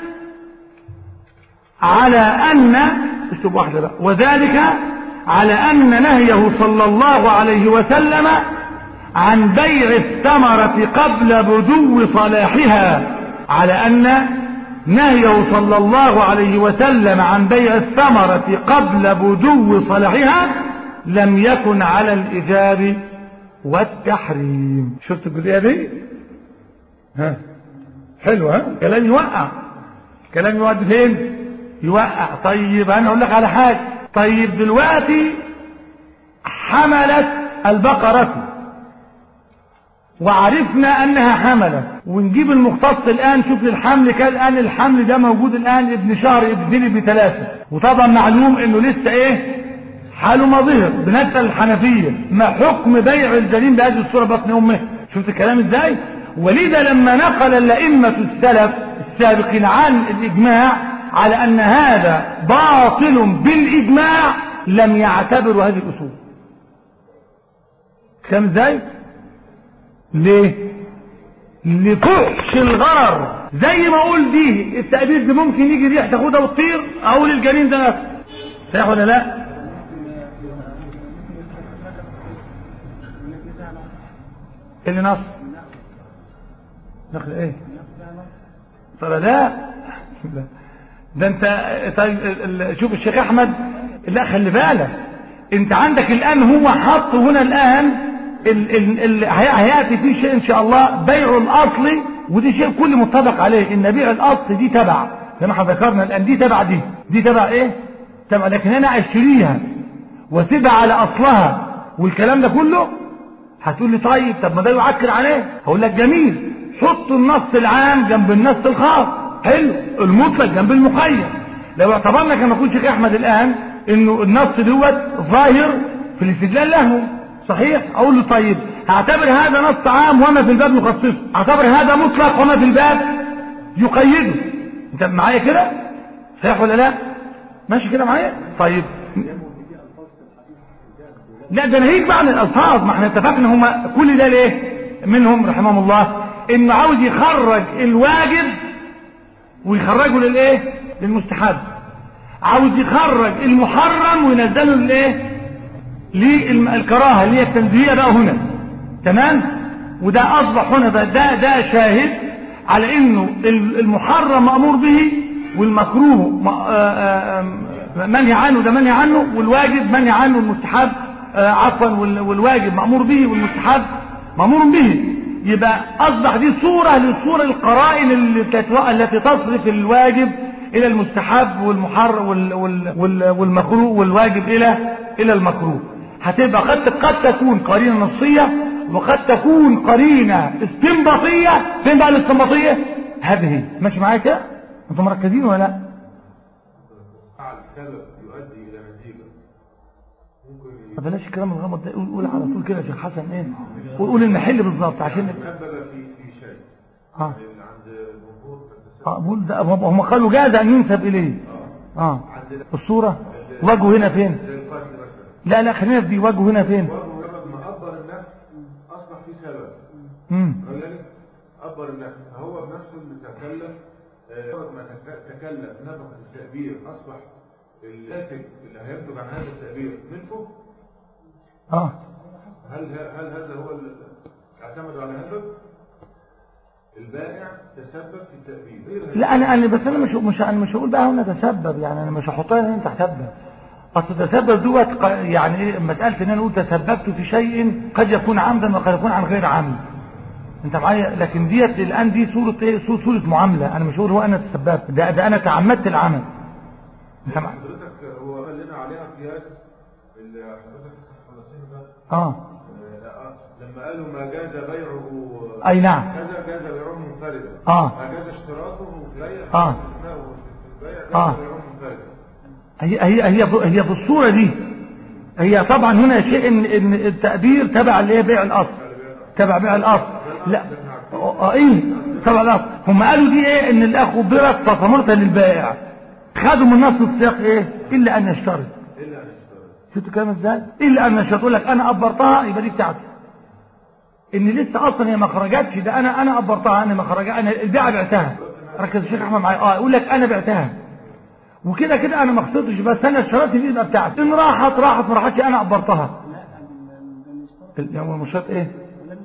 على أن اكتب واحدة بقى وذلك على أن نهيه صلى الله عليه وسلم عن بيع الثمرة قبل بدو صلاحها على أن نهيه صلى الله عليه وسلم عن بيع الثمرة قبل بدو صلاحها لم يكن على الإجاب والتحريم شفت الجزئية دي ها حلو ها كلام يوقع كلام يودي فين يوقع طيب انا اقول لك على حاجه طيب دلوقتي حملت البقره وعرفنا انها حملت ونجيب المختص الان شوف الحمل كان الان الحمل ده موجود الان ابن شهر ابن بثلاثه وطبعا معلوم انه لسه ايه حاله ما ظهر بنسال الحنفيه ما حكم بيع الجنين بهذه الصوره بطن امه شفت الكلام ازاي ولذا لما نقل الائمه السلف السابقين عن الاجماع على ان هذا باطل بالاجماع لم يعتبروا هذه الاصول كم ازاي ليه لفحش الغرر زي ما اقول دي التأبير دي ممكن يجي ريح تاخدها وتطير اقول الجنين ده نفسه صح ولا لا اللي نص نقل ايه ترى لا ده انت طيب شوف الشيخ احمد لا خلي بالك انت عندك الان هو حط هنا الان ال ال ال هياتي فيه شيء ان شاء الله بيع الاصل ودي شيء كل متفق عليه ان بيع الاصل دي تبع زي ما احنا ذكرنا الان دي تبع دي دي تبع ايه تبع لكن انا اشتريها واسيبها على اصلها والكلام ده كله هتقول لي طيب طب ما ده يعكر عليه هقول لك جميل حط النص العام جنب النص الخاص حلو المطلق جنب المقيد لو اعتبرنا كما يقول شيخ احمد الان انه النص دوت ظاهر في الاستدلال له صحيح اقول له طيب هعتبر هذا نص عام وما في الباب يخصصه اعتبر هذا مطلق وما في الباب يقيده انت معايا كده صحيح ولا لا ماشي كده معايا طيب لا ده ناهيك بقى عن الالفاظ ما احنا اتفقنا هما كل ده ليه منهم رحمهم الله انه عاوز يخرج الواجب ويخرجه للايه للمستحب عاوز يخرج المحرم وينزله للايه للكراهه اللي هي التنزيهيه بقى هنا تمام وده اصبح هنا بقى ده ده شاهد على انه المحرم مامور به والمكروه منهي عنه ده منهي عنه والواجب منهي عنه المستحب عفوا والواجب مامور به والمستحب مامور به يبقى اصبح دي صوره للصوره القرائن التي تصرف الواجب الى المستحب والمحر والمكروه والواجب الى الى المكروه هتبقى قد قد تكون قرينه نصيه وقد تكون قرينه استنباطيه فين بقى الاستنباطيه هذه ماشي معايا كده انتم مركزين ولا لا ما بلاش الكلام الغلط ده قول على طول كده يا شيخ حسن ايه قول قول المحل بالظبط عشان في في شيء اه عند الجمهور اه قول ده هم قالوا جاز ان ينسب اليه اه عند الصوره وجهه هنا فين زي القاتل مثلا لا لا خلينا في دي وجهه هنا فين برضه مجرد ما قدر النفس مم. قال لك أبر النفس هو بنفسه اللي تكلم آه، ما تك- تكلم نفق التأبير أصبح الناتج اللي هينتج عن هذا التأبير ملكه اه هل ه- هل هذا هو اللي اعتمدوا على هذا؟ البائع تسبب في التأبير لا انا انا بس انا مش مش انا مش هقول بقى هنا تسبب يعني انا مش هحطها ان انت تسبب اصل تسبب دوت ق- يعني ايه مساله ان انا اقول تسببت في شيء قد يكون عمدا وقد يكون عن غير عمد انت معايا لكن ديت الان دي صوره ايه صوره, صورة معامله انا مش هقول هو انا تسببت ده, ده انا تعمدت العمل انت مع... حضرتك هو قال لنا عليها قياس اللي حضرتك خلصين ده اه آه، آه، لما قالوا ما جاز بيعه اي نعم كذا جاز بيعه منفردا آه. ما جاز اشتراطه في البيع آه. استثناؤه في البيع جاز آه. بيعه منفردا هي هي هي ب- هي في الصوره دي هي طبعا هنا شيء ان ان التأبير تبع اللي هي بيع الاصل تبع بيع الاصل لا اه ايه تبع الاصل هم قالوا دي ايه ان الاخ برت فثمرتها للبائع خدوا من نص السياق ايه الا ان يشترط الا ان اشترط شفت الكلام ازاي الا ان يشترط يقول لك انا ابرتها يبقى دي بتاعتي ان لسه اصلا هي ما خرجتش ده انا انا ابرتها انا ما خرجت انا البيعه بعتها ركز الشيخ احمد معايا اه يقول لك انا بعتها وكده كده انا ما خسرتش بس انا اشتريت دي يبقى بتاعتي ان راحت راحت ما راحتش انا ابرتها ال- هو مش شرط ايه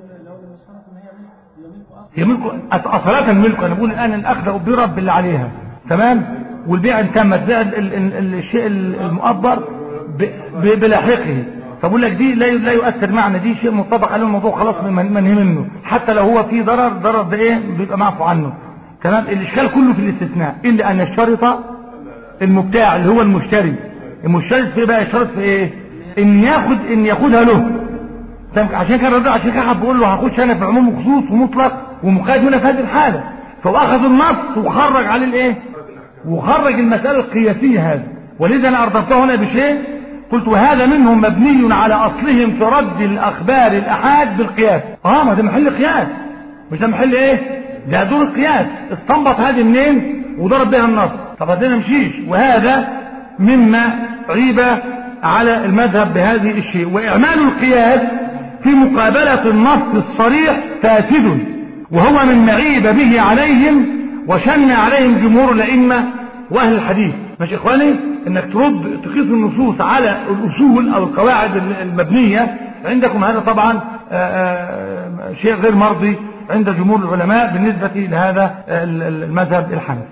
هي ملك اصالة ملك انا بقول الان الاخذ ابرت باللي عليها تمام والبيع انتمت بيع ال- ال- ال- الشيء المؤبر ب- ب- بلاحقه فبقول لك دي لا ي- لا يؤثر معنا دي شيء متفق عليه الموضوع خلاص من- منهي منه حتى لو هو فيه ضرر ضرر ده ايه بيبقى معفو عنه تمام الاشكال كله في الاستثناء الا ان يشترط المبتاع اللي هو المشتري المشتري في إيه بقى يشترط في ايه ان ياخد ان ياخدها له فاهم؟ عشان كده الراجل عشان كده بقول له هخش انا في عموم وخصوص ومطلق ومقيد هنا في هذه الحاله فهو اخذ النص وخرج عليه الايه وخرج المساله القياسيه هذه ولذا انا اردفته هنا بشيء قلت وهذا منهم مبني على اصلهم في رد الاخبار الاحاد بالقياس اه ما ده محل قياس مش ده محل ايه ده دور القياس استنبط هذه منين وضرب بها النص طب هذا مشيش وهذا مما عيب على المذهب بهذه الشيء واعمال القياس في مقابلة النص الصريح فاسد وهو من معيب به عليهم وشن عليهم جمهور الأئمة وأهل الحديث مش إخواني إنك ترد تقيس النصوص على الأصول أو القواعد المبنية عندكم هذا طبعا آآ آآ شيء غير مرضي عند جمهور العلماء بالنسبة لهذا المذهب الحنفي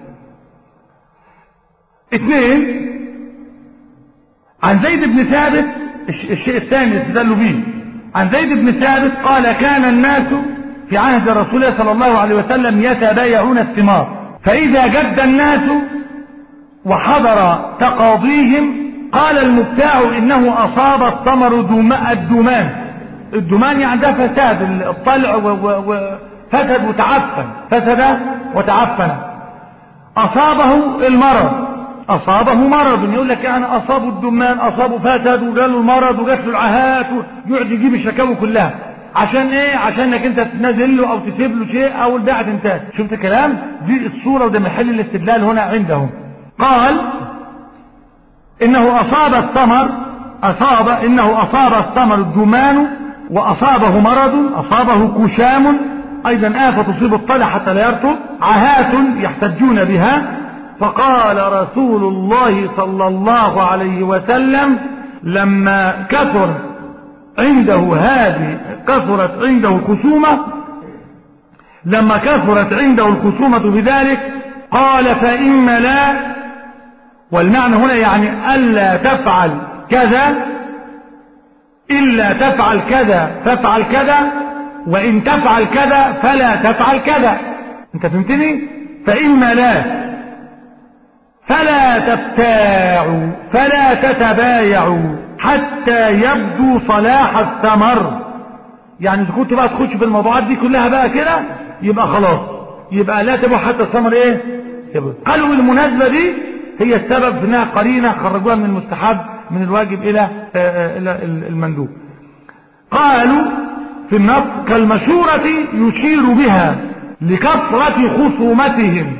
اثنين عن زيد بن ثابت الشيء الثاني استدلوا به عن زيد بن ثابت قال كان الناس في عهد رسول الله صلى الله عليه وسلم يتبايعون الثمار فإذا جد الناس وحضر تقاضيهم قال المبتاع إنه أصاب الثمر الدومان الدومان يعني ده فساد الطلع وفسد وتعفن فسد وتعفن أصابه المرض أصابه مرض يقول لك يعني أصابه الدمان أصابه فسد وجاله المرض وجات له العاهات ويقعد يجيب الشكاوى كلها عشان ايه عشانك انت تنزل له او تسيب له شيء او البيعه تنتهي شفت الكلام دي الصوره وده محل الاستدلال هنا عندهم قال انه اصاب الثمر اصاب انه اصاب الثمر الدمان واصابه مرض اصابه كشام ايضا آفة تصيب الطلع حتى لا يرطب عاهات يحتجون بها فقال رسول الله صلى الله عليه وسلم لما كثر عنده هذه كثرت عنده الخصومة لما كثرت عنده الخصومة بذلك قال فإما لا والمعنى هنا يعني ألا تفعل كذا إلا تفعل كذا فافعل كذا وإن تفعل كذا فلا تفعل كذا أنت فهمتني فإما لا فلا تبتاعوا فلا تتبايعوا حتى يبدو صلاح الثمر يعني اذا كنت بقى تخش في الموضوعات دي كلها بقى كده يبقى خلاص يبقى لا تبقى حتى الثمر ايه يبقى. قالوا المناسبة دي هي السبب في انها قرينة خرجوها من المستحب من الواجب الى الى المندوب قالوا في النص كالمشورة يشير بها لكثرة خصومتهم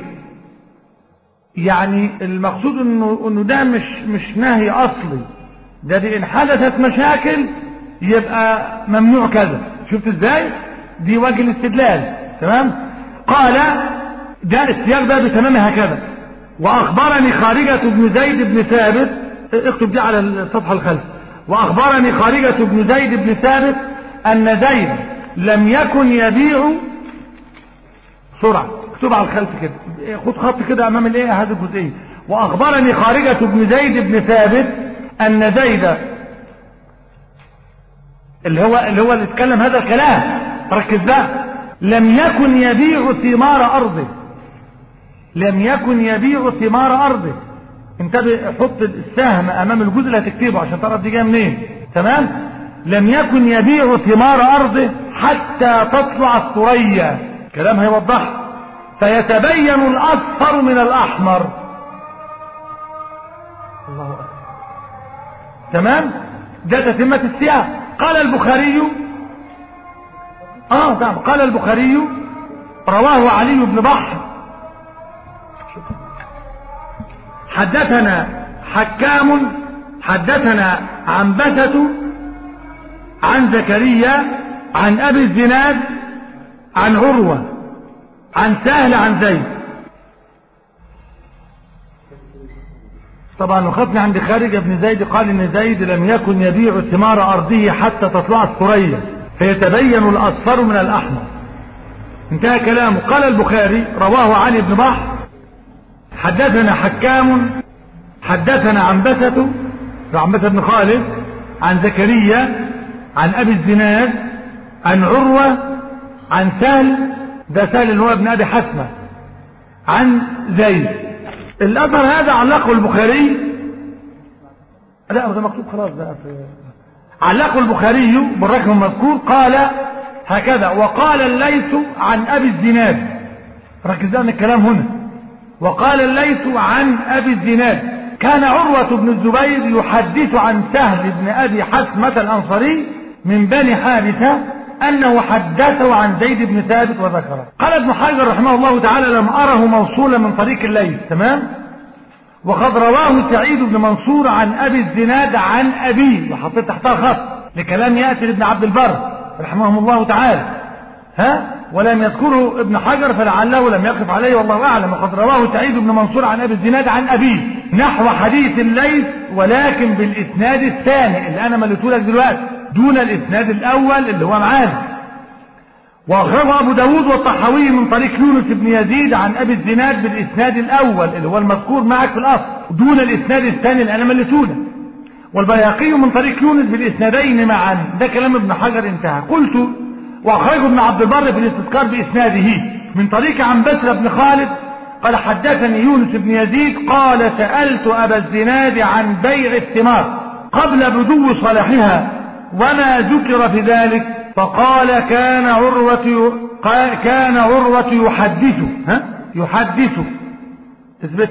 يعني المقصود انه انه ده مش مش نهي اصلي ده دي ان حدثت مشاكل يبقى ممنوع كذا شفت ازاي دي وجه الاستدلال تمام قال جاء السياق ده بتمام هكذا واخبرني خارجة بن زيد بن ثابت اكتب دي على الصفحة الخلف واخبرني خارجة بن زيد بن ثابت ان زيد لم يكن يبيع سرعة اكتب على الخلف كده خد خط كده امام الايه هذه الجزئية واخبرني خارجة بن زيد بن ثابت ان زيد اللي هو اللي هو اللي اتكلم هذا الكلام ركز بقى لم يكن يبيع ثمار ارضه لم يكن يبيع ثمار ارضه انتبه حط السهم امام الجزء اللي هتكتبه عشان تعرف دي جايه منين تمام لم يكن يبيع ثمار ارضه حتى تطلع الثريا كلام هيوضح فيتبين الاصفر من الاحمر الله اكبر تمام ده تتمه السياق قال البخاري اه تمام قال البخاري رواه علي بن بحر حدثنا حكام حدثنا عنبسة عن زكريا عن أبي الزناد عن عروة عن سهل عن زيد طبعا وخطني عند خارج ابن زيد قال ان زيد لم يكن يبيع ثمار ارضه حتى تطلع الثريا فيتبين الاصفر من الاحمر انتهى كلامه قال البخاري رواه علي بن بحر حدثنا حكام حدثنا عنبسة عنبسة بن خالد عن زكريا عن ابي الزناد عن عروة عن سهل ده سهل اللي هو ابن ابي حسمة عن زيد الاثر هذا علقه البخاري لا ده مكتوب خلاص ده في علقه البخاري بالرقم المذكور قال هكذا وقال الليث عن ابي الزناد ركز ان الكلام هنا وقال الليث عن ابي الزناد كان عروة بن الزبير يحدث عن سهل بن ابي حسمة الانصاري من بني حارثة انه حدثه عن زيد بن ثابت وذكره قال ابن حجر رحمه الله تعالى لم اره موصولا من طريق الليث تمام وقد رواه سعيد بن منصور عن ابي الزناد عن ابيه وحطيت تحتها خط لكلام ياتي لابن عبد البر رحمه الله تعالى ها ولم يذكره ابن حجر فلعله لم يقف عليه والله اعلم وقد رواه سعيد بن منصور عن ابي الزناد عن ابيه نحو حديث الليث ولكن بالاسناد الثاني اللي انا مليته لك دلوقتي دون الاسناد الاول اللي هو معانا واخرجه ابو داود والطحاوي من طريق يونس بن يزيد عن ابي الزناد بالاسناد الاول اللي هو المذكور معك في الاصل دون الاسناد الثاني اللي انا مليته لك والبياقي من طريق يونس بالاسنادين معا ده كلام ابن حجر انتهى قلت واخرجه ابن عبد البر في الاستذكار باسناده من طريق عن بسر بن خالد قال حدثني يونس بن يزيد قال سألت أبا الزناد عن بيع الثمار قبل بدو صلاحها وما ذكر في ذلك فقال كان عروة كان عروة يحدث ها يحدث اثبت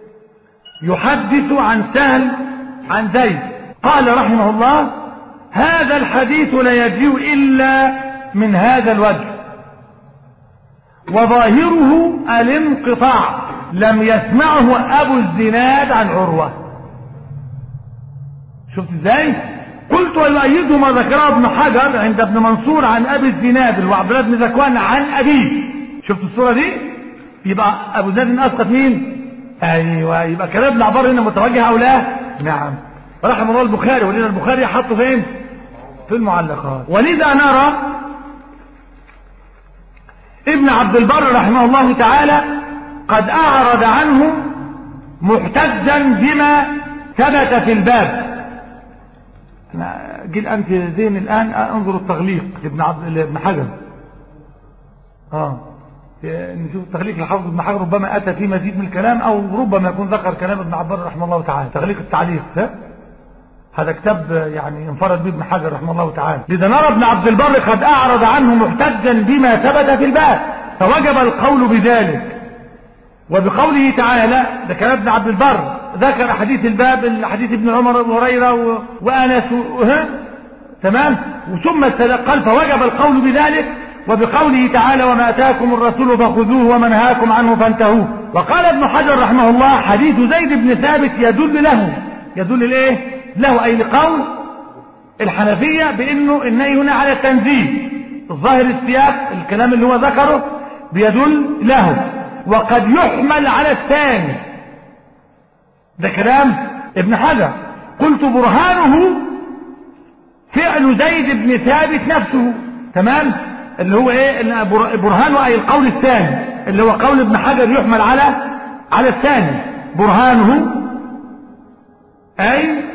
يحدث عن سهل عن زيد قال رحمه الله هذا الحديث لا يجيء إلا من هذا الوجه وظاهره الانقطاع لم يسمعه أبو الزناد عن عروة شفت ازاي قلت ويؤيده ما ذكره ابن حجر عند ابن منصور عن ابي الزناد وعبد الله بن ذكوان عن ابيه شفت الصوره دي يبقى ابو زناد اسقط مين ايوه يبقى كلام ابن عبار هنا متوجه او لا نعم رحم الله البخاري ولذا البخاري حطه فين في المعلقات ولذا نرى ابن عبد البر رحمه الله تعالى قد اعرض عنه محتجا بما ثبت في الباب أنا جيل أنت زين الآن انظر التغليق لابن عبد ابن حجر اه نشوف التغليق لحافظ ابن حجر ربما أتى فيه مزيد من الكلام أو ربما يكون ذكر كلام ابن عبار رحمه الله تعالى تغليق التعليق ها؟ هذا كتاب يعني انفرد به ابن حجر رحمه الله تعالى لذا نرى ابن عبد البر قد أعرض عنه محتجا بما ثبت في الباب فوجب القول بذلك وبقوله تعالى ده كلام ابن عبد البر ذكر حديث الباب حديث ابن عمر وهريره و... وانس ها تمام وثم قال فوجب القول بذلك وبقوله تعالى وما اتاكم الرسول فخذوه وما نهاكم عنه فانتهوه وقال ابن حجر رحمه الله حديث زيد بن ثابت يدل له يدل لايه له اي لقول الحنفيه بانه النهي هنا على التنزيه ظاهر السياق الكلام اللي هو ذكره بيدل له وقد يحمل على الثاني ده كلام ابن حجر قلت برهانه فعل زيد بن ثابت نفسه تمام اللي هو ايه برهانه اي القول الثاني اللي هو قول ابن حجر يحمل على على الثاني برهانه اي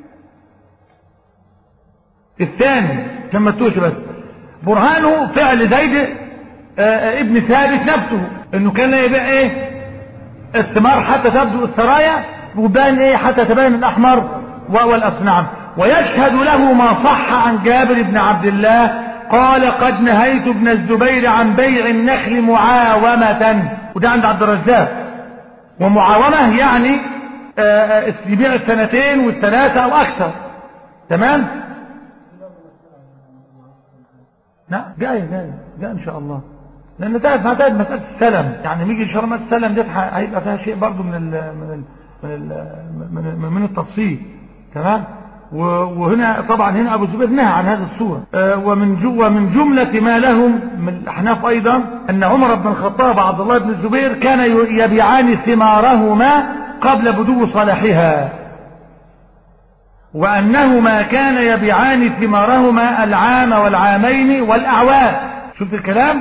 الثاني كما تقولش بس برهانه فعل زيد ابن ثابت نفسه انه كان يبيع ايه الثمار حتى تبدو السرايا وبان ايه حتى تبين الاحمر والاصنام ويشهد له ما صح عن جابر بن عبد الله قال قد نهيت ابن الزبير عن بيع النخل معاومة وده عند عبد الرزاق ومعاومة يعني يبيع السنتين والثلاثة او اكثر تمام لا جاي جاي جاي ان شاء الله لان تعرف هتعرف مساله السلم يعني نيجي ان شاء الله مساله السلم ديت هيبقى فيها شيء برضه من ال من ال من ال من, من التفصيل تمام وهنا طبعا هنا ابو الزبير نهى عن هذه الصوره ومن جو ومن جمله ما لهم من الاحناف ايضا ان عمر بن الخطاب وعبد الله بن الزبير كان يبيعان ثمارهما قبل بدو صلاحها وأنهما كان يبيعان ثمارهما العام والعامين والأعوام شفت الكلام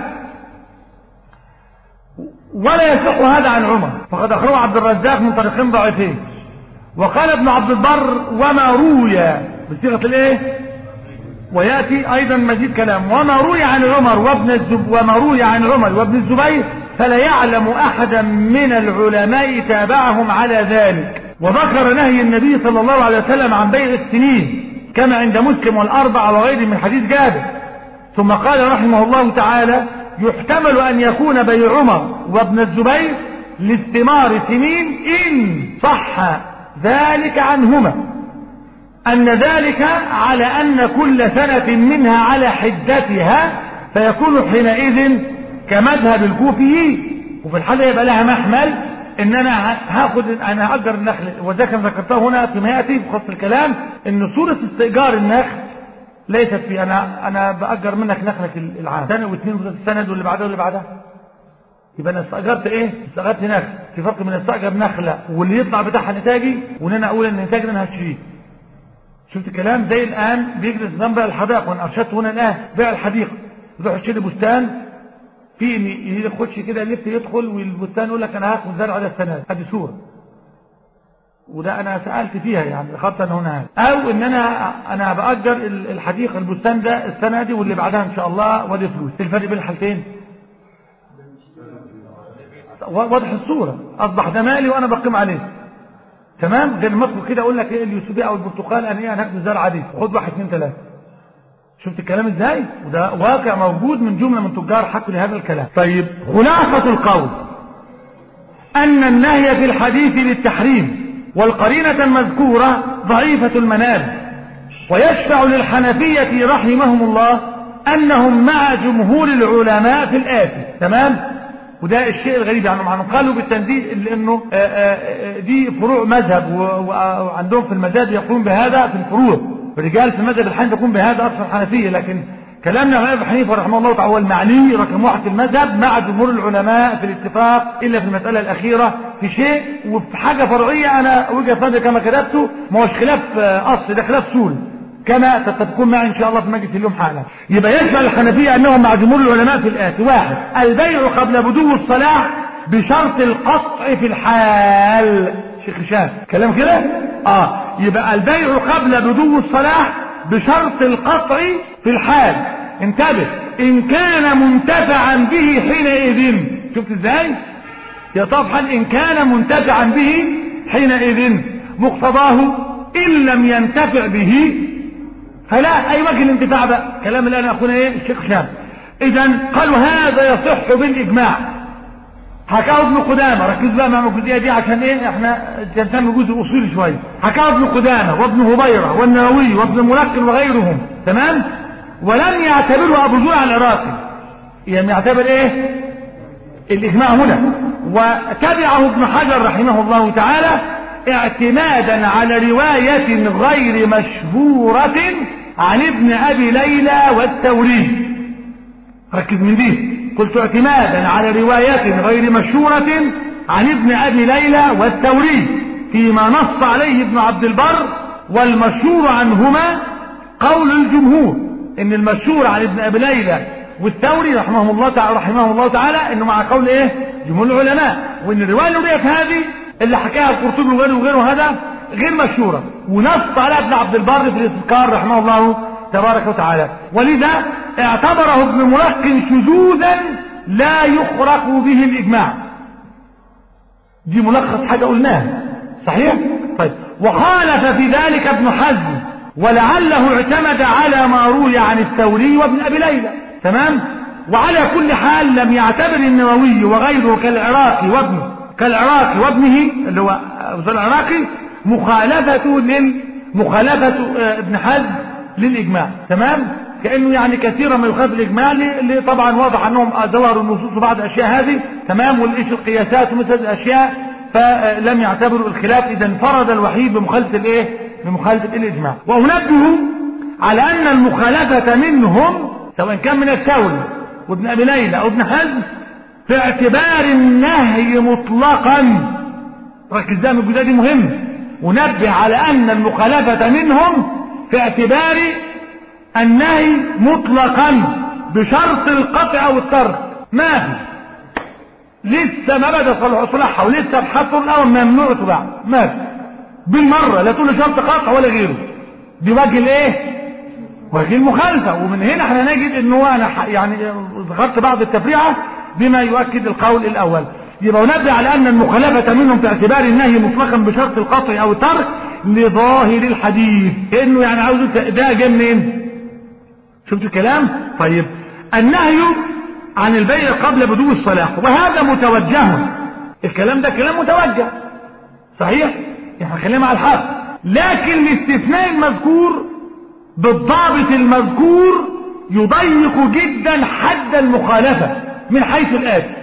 ولا يصح هذا عن عمر فقد أخرجه عبد الرزاق من طريقين ضعيفين وقال ابن عبد البر وما روي بصيغة الايه ويأتي أيضا مزيد كلام وما روي عن عمر وابن الزب وما روي عن عمر وابن الزبير فلا يعلم أحدا من العلماء تابعهم على ذلك وذكر نهي النبي صلى الله عليه وسلم عن بيع السنين كما عند مسلم والأربع وغيره من حديث جابر ثم قال رحمه الله تعالى يحتمل أن يكون بيع عمر وابن الزبير لاستمار سنين إن صح ذلك عنهما أن ذلك على أن كل سنة منها على حدتها فيكون حينئذ كمذهب الكوفيين وفي الحالة يبقى لها محمل ان انا هاخد انا هاجر النخل وده كان ذكرته هنا فيما ياتي في خص الكلام ان صوره استئجار النخل ليست في انا انا باجر منك نخلك العام سنه واثنين السنه واللي بعدها واللي بعدها يبقى انا استاجرت ايه استاجرت نخل في فرق من استاجر نخله واللي يطلع بتاعها نتاجي وان انا اقول ان النتاج ده انا هشتريه شفت الكلام زي الان بيجلس جنب الحدائق وانا ارشدت هنا الان بيع الحديقه يروح يشتري بستان في ان يخش كده لف يدخل والبستان يقول لك انا هاخد زرع ده السنه ادي صوره وده انا سالت فيها يعني خاصه هنا او ان انا انا باجر الحديقه البستان ده السنه دي واللي بعدها ان شاء الله وادي فلوس الفرق بين الحالتين واضح الصوره اصبح ده مالي وانا بقيم عليه تمام زي ما كده اقول لك ايه اليوسفي او البرتقال انا ايه انا هاخد زرعه دي خد واحد اثنين ثلاثه شفت الكلام ازاي وده واقع موجود من جملة من تجار حكوا لهذا الكلام طيب خلاصة القول أن النهي في الحديث للتحريم والقرينة المذكورة ضعيفة المنال ويشفع للحنفية رحمهم الله أنهم مع جمهور العلماء في الآتي تمام وده الشيء الغريب يعني عنهم قالوا بالتنزيه لأنه دي فروع مذهب وعندهم في المذهب يقوم بهذا في الفروع الرجال في المذهب الحنفي يقوم بهذا أكثر الحنفية لكن كلامنا عن ابي حنيفه رحمه الله تعالى هو المعني رقم واحد في المذهب مع جمهور العلماء في الاتفاق الا في المساله الاخيره في شيء وفي حاجه فرعيه انا وجهه نظري كما كتبته ما هوش خلاف اصل ده خلاف سول كما تتفقون معي ان شاء الله في مجلس اليوم حالا يبقى يشمل الحنفيه انهم مع جمهور العلماء في الاتي واحد البيع قبل بدو الصلاه بشرط القطع في الحال شيخ هشام كلام كده اه يبقى البيع قبل بدو الصلاه بشرط القطع في الحال انتبه ان كان منتفعا به حينئذ شفت ازاي يا طبعا ان كان منتفعا به حينئذ مقتضاه ان لم ينتفع به فلا اي وجه الانتفاع بقى كلام الان اخونا ايه الشيخ هشام اذا قالوا هذا يصح بالاجماع حكاه ابن قدامه ركز بقى مع الجزئيه دي عشان ايه احنا تنتمي جزء اصولي شويه حكاه ابن قدامه وابن هبيره والنووي وابن الملقن وغيرهم تمام ولم يعتبره ابو زرع العراقي يعني يعتبر ايه الاجماع هنا وتبعه ابن حجر رحمه الله تعالى اعتمادا على روايه غير مشهوره عن ابن ابي ليلى والثوري ركز من دي قلت اعتمادا على رواية غير مشهورة عن ابن أبي ليلى والثوري فيما نص عليه ابن عبد البر والمشهور عنهما قول الجمهور ان المشهور عن ابن ابي ليلى والثوري رحمه الله تعالى رحمه الله تعالى انه مع قول ايه جمهور العلماء وان الروايه اللي رؤيت هذه اللي حكاها القرطبي وغيره وغيره هذا غير مشهوره ونص على ابن عبد البر في الاستذكار رحمه الله تبارك وتعالى ولذا اعتبره ابن ملقن شذوذا لا يخرق به الاجماع دي ملخص حاجه قلناها صحيح طيب وخالف في ذلك ابن حزم ولعله اعتمد على ما روي عن الثوري وابن ابي ليلى تمام وعلى كل حال لم يعتبر النووي وغيره كالعراقي وابنه كالعراقي وابنه اللي هو العراقي مخالفته لل مخالفة ابن حزم للإجماع تمام كأنه يعني كثيرا ما يخالف الإجماع اللي طبعا واضح أنهم ظهروا النصوص بعض الأشياء هذه تمام والإيش القياسات ومثل الأشياء فلم يعتبروا الخلاف إذا انفرد الوحيد بمخالفة الإيه بمخالفة الإجماع وأنبه على أن المخالفة منهم سواء كان من الثوري وابن أبي ليلى أو ابن حزم في اعتبار النهي مطلقا ركز ده من الجزئية دي مهم ونبه على أن المخالفة منهم في اعتبار النهي مطلقا بشرط القطع أو الترك ما في لسه ما بدا صلاحها ولسه بحصر الأول ممنوع تباع ما في بالمرة لا تقول شرط قطع ولا غيره دي وجه الايه وجه المخالفة ومن هنا احنا نجد انه انا يعني ذكرت بعض التفريعة بما يؤكد القول الاول يبقى نبدأ على ان المخالفة منهم في اعتبار النهي مطلقا بشرط القطع او الترك لظاهر الحديث كأنه يعني عاوز ده جاي منين شفت الكلام طيب النهي عن البيع قبل بدو الصلاح وهذا متوجه الكلام ده كلام متوجه صحيح احنا خلينا مع الحق لكن الاستثناء المذكور بالضابط المذكور يضيق جدا حد المخالفة من حيث الآتي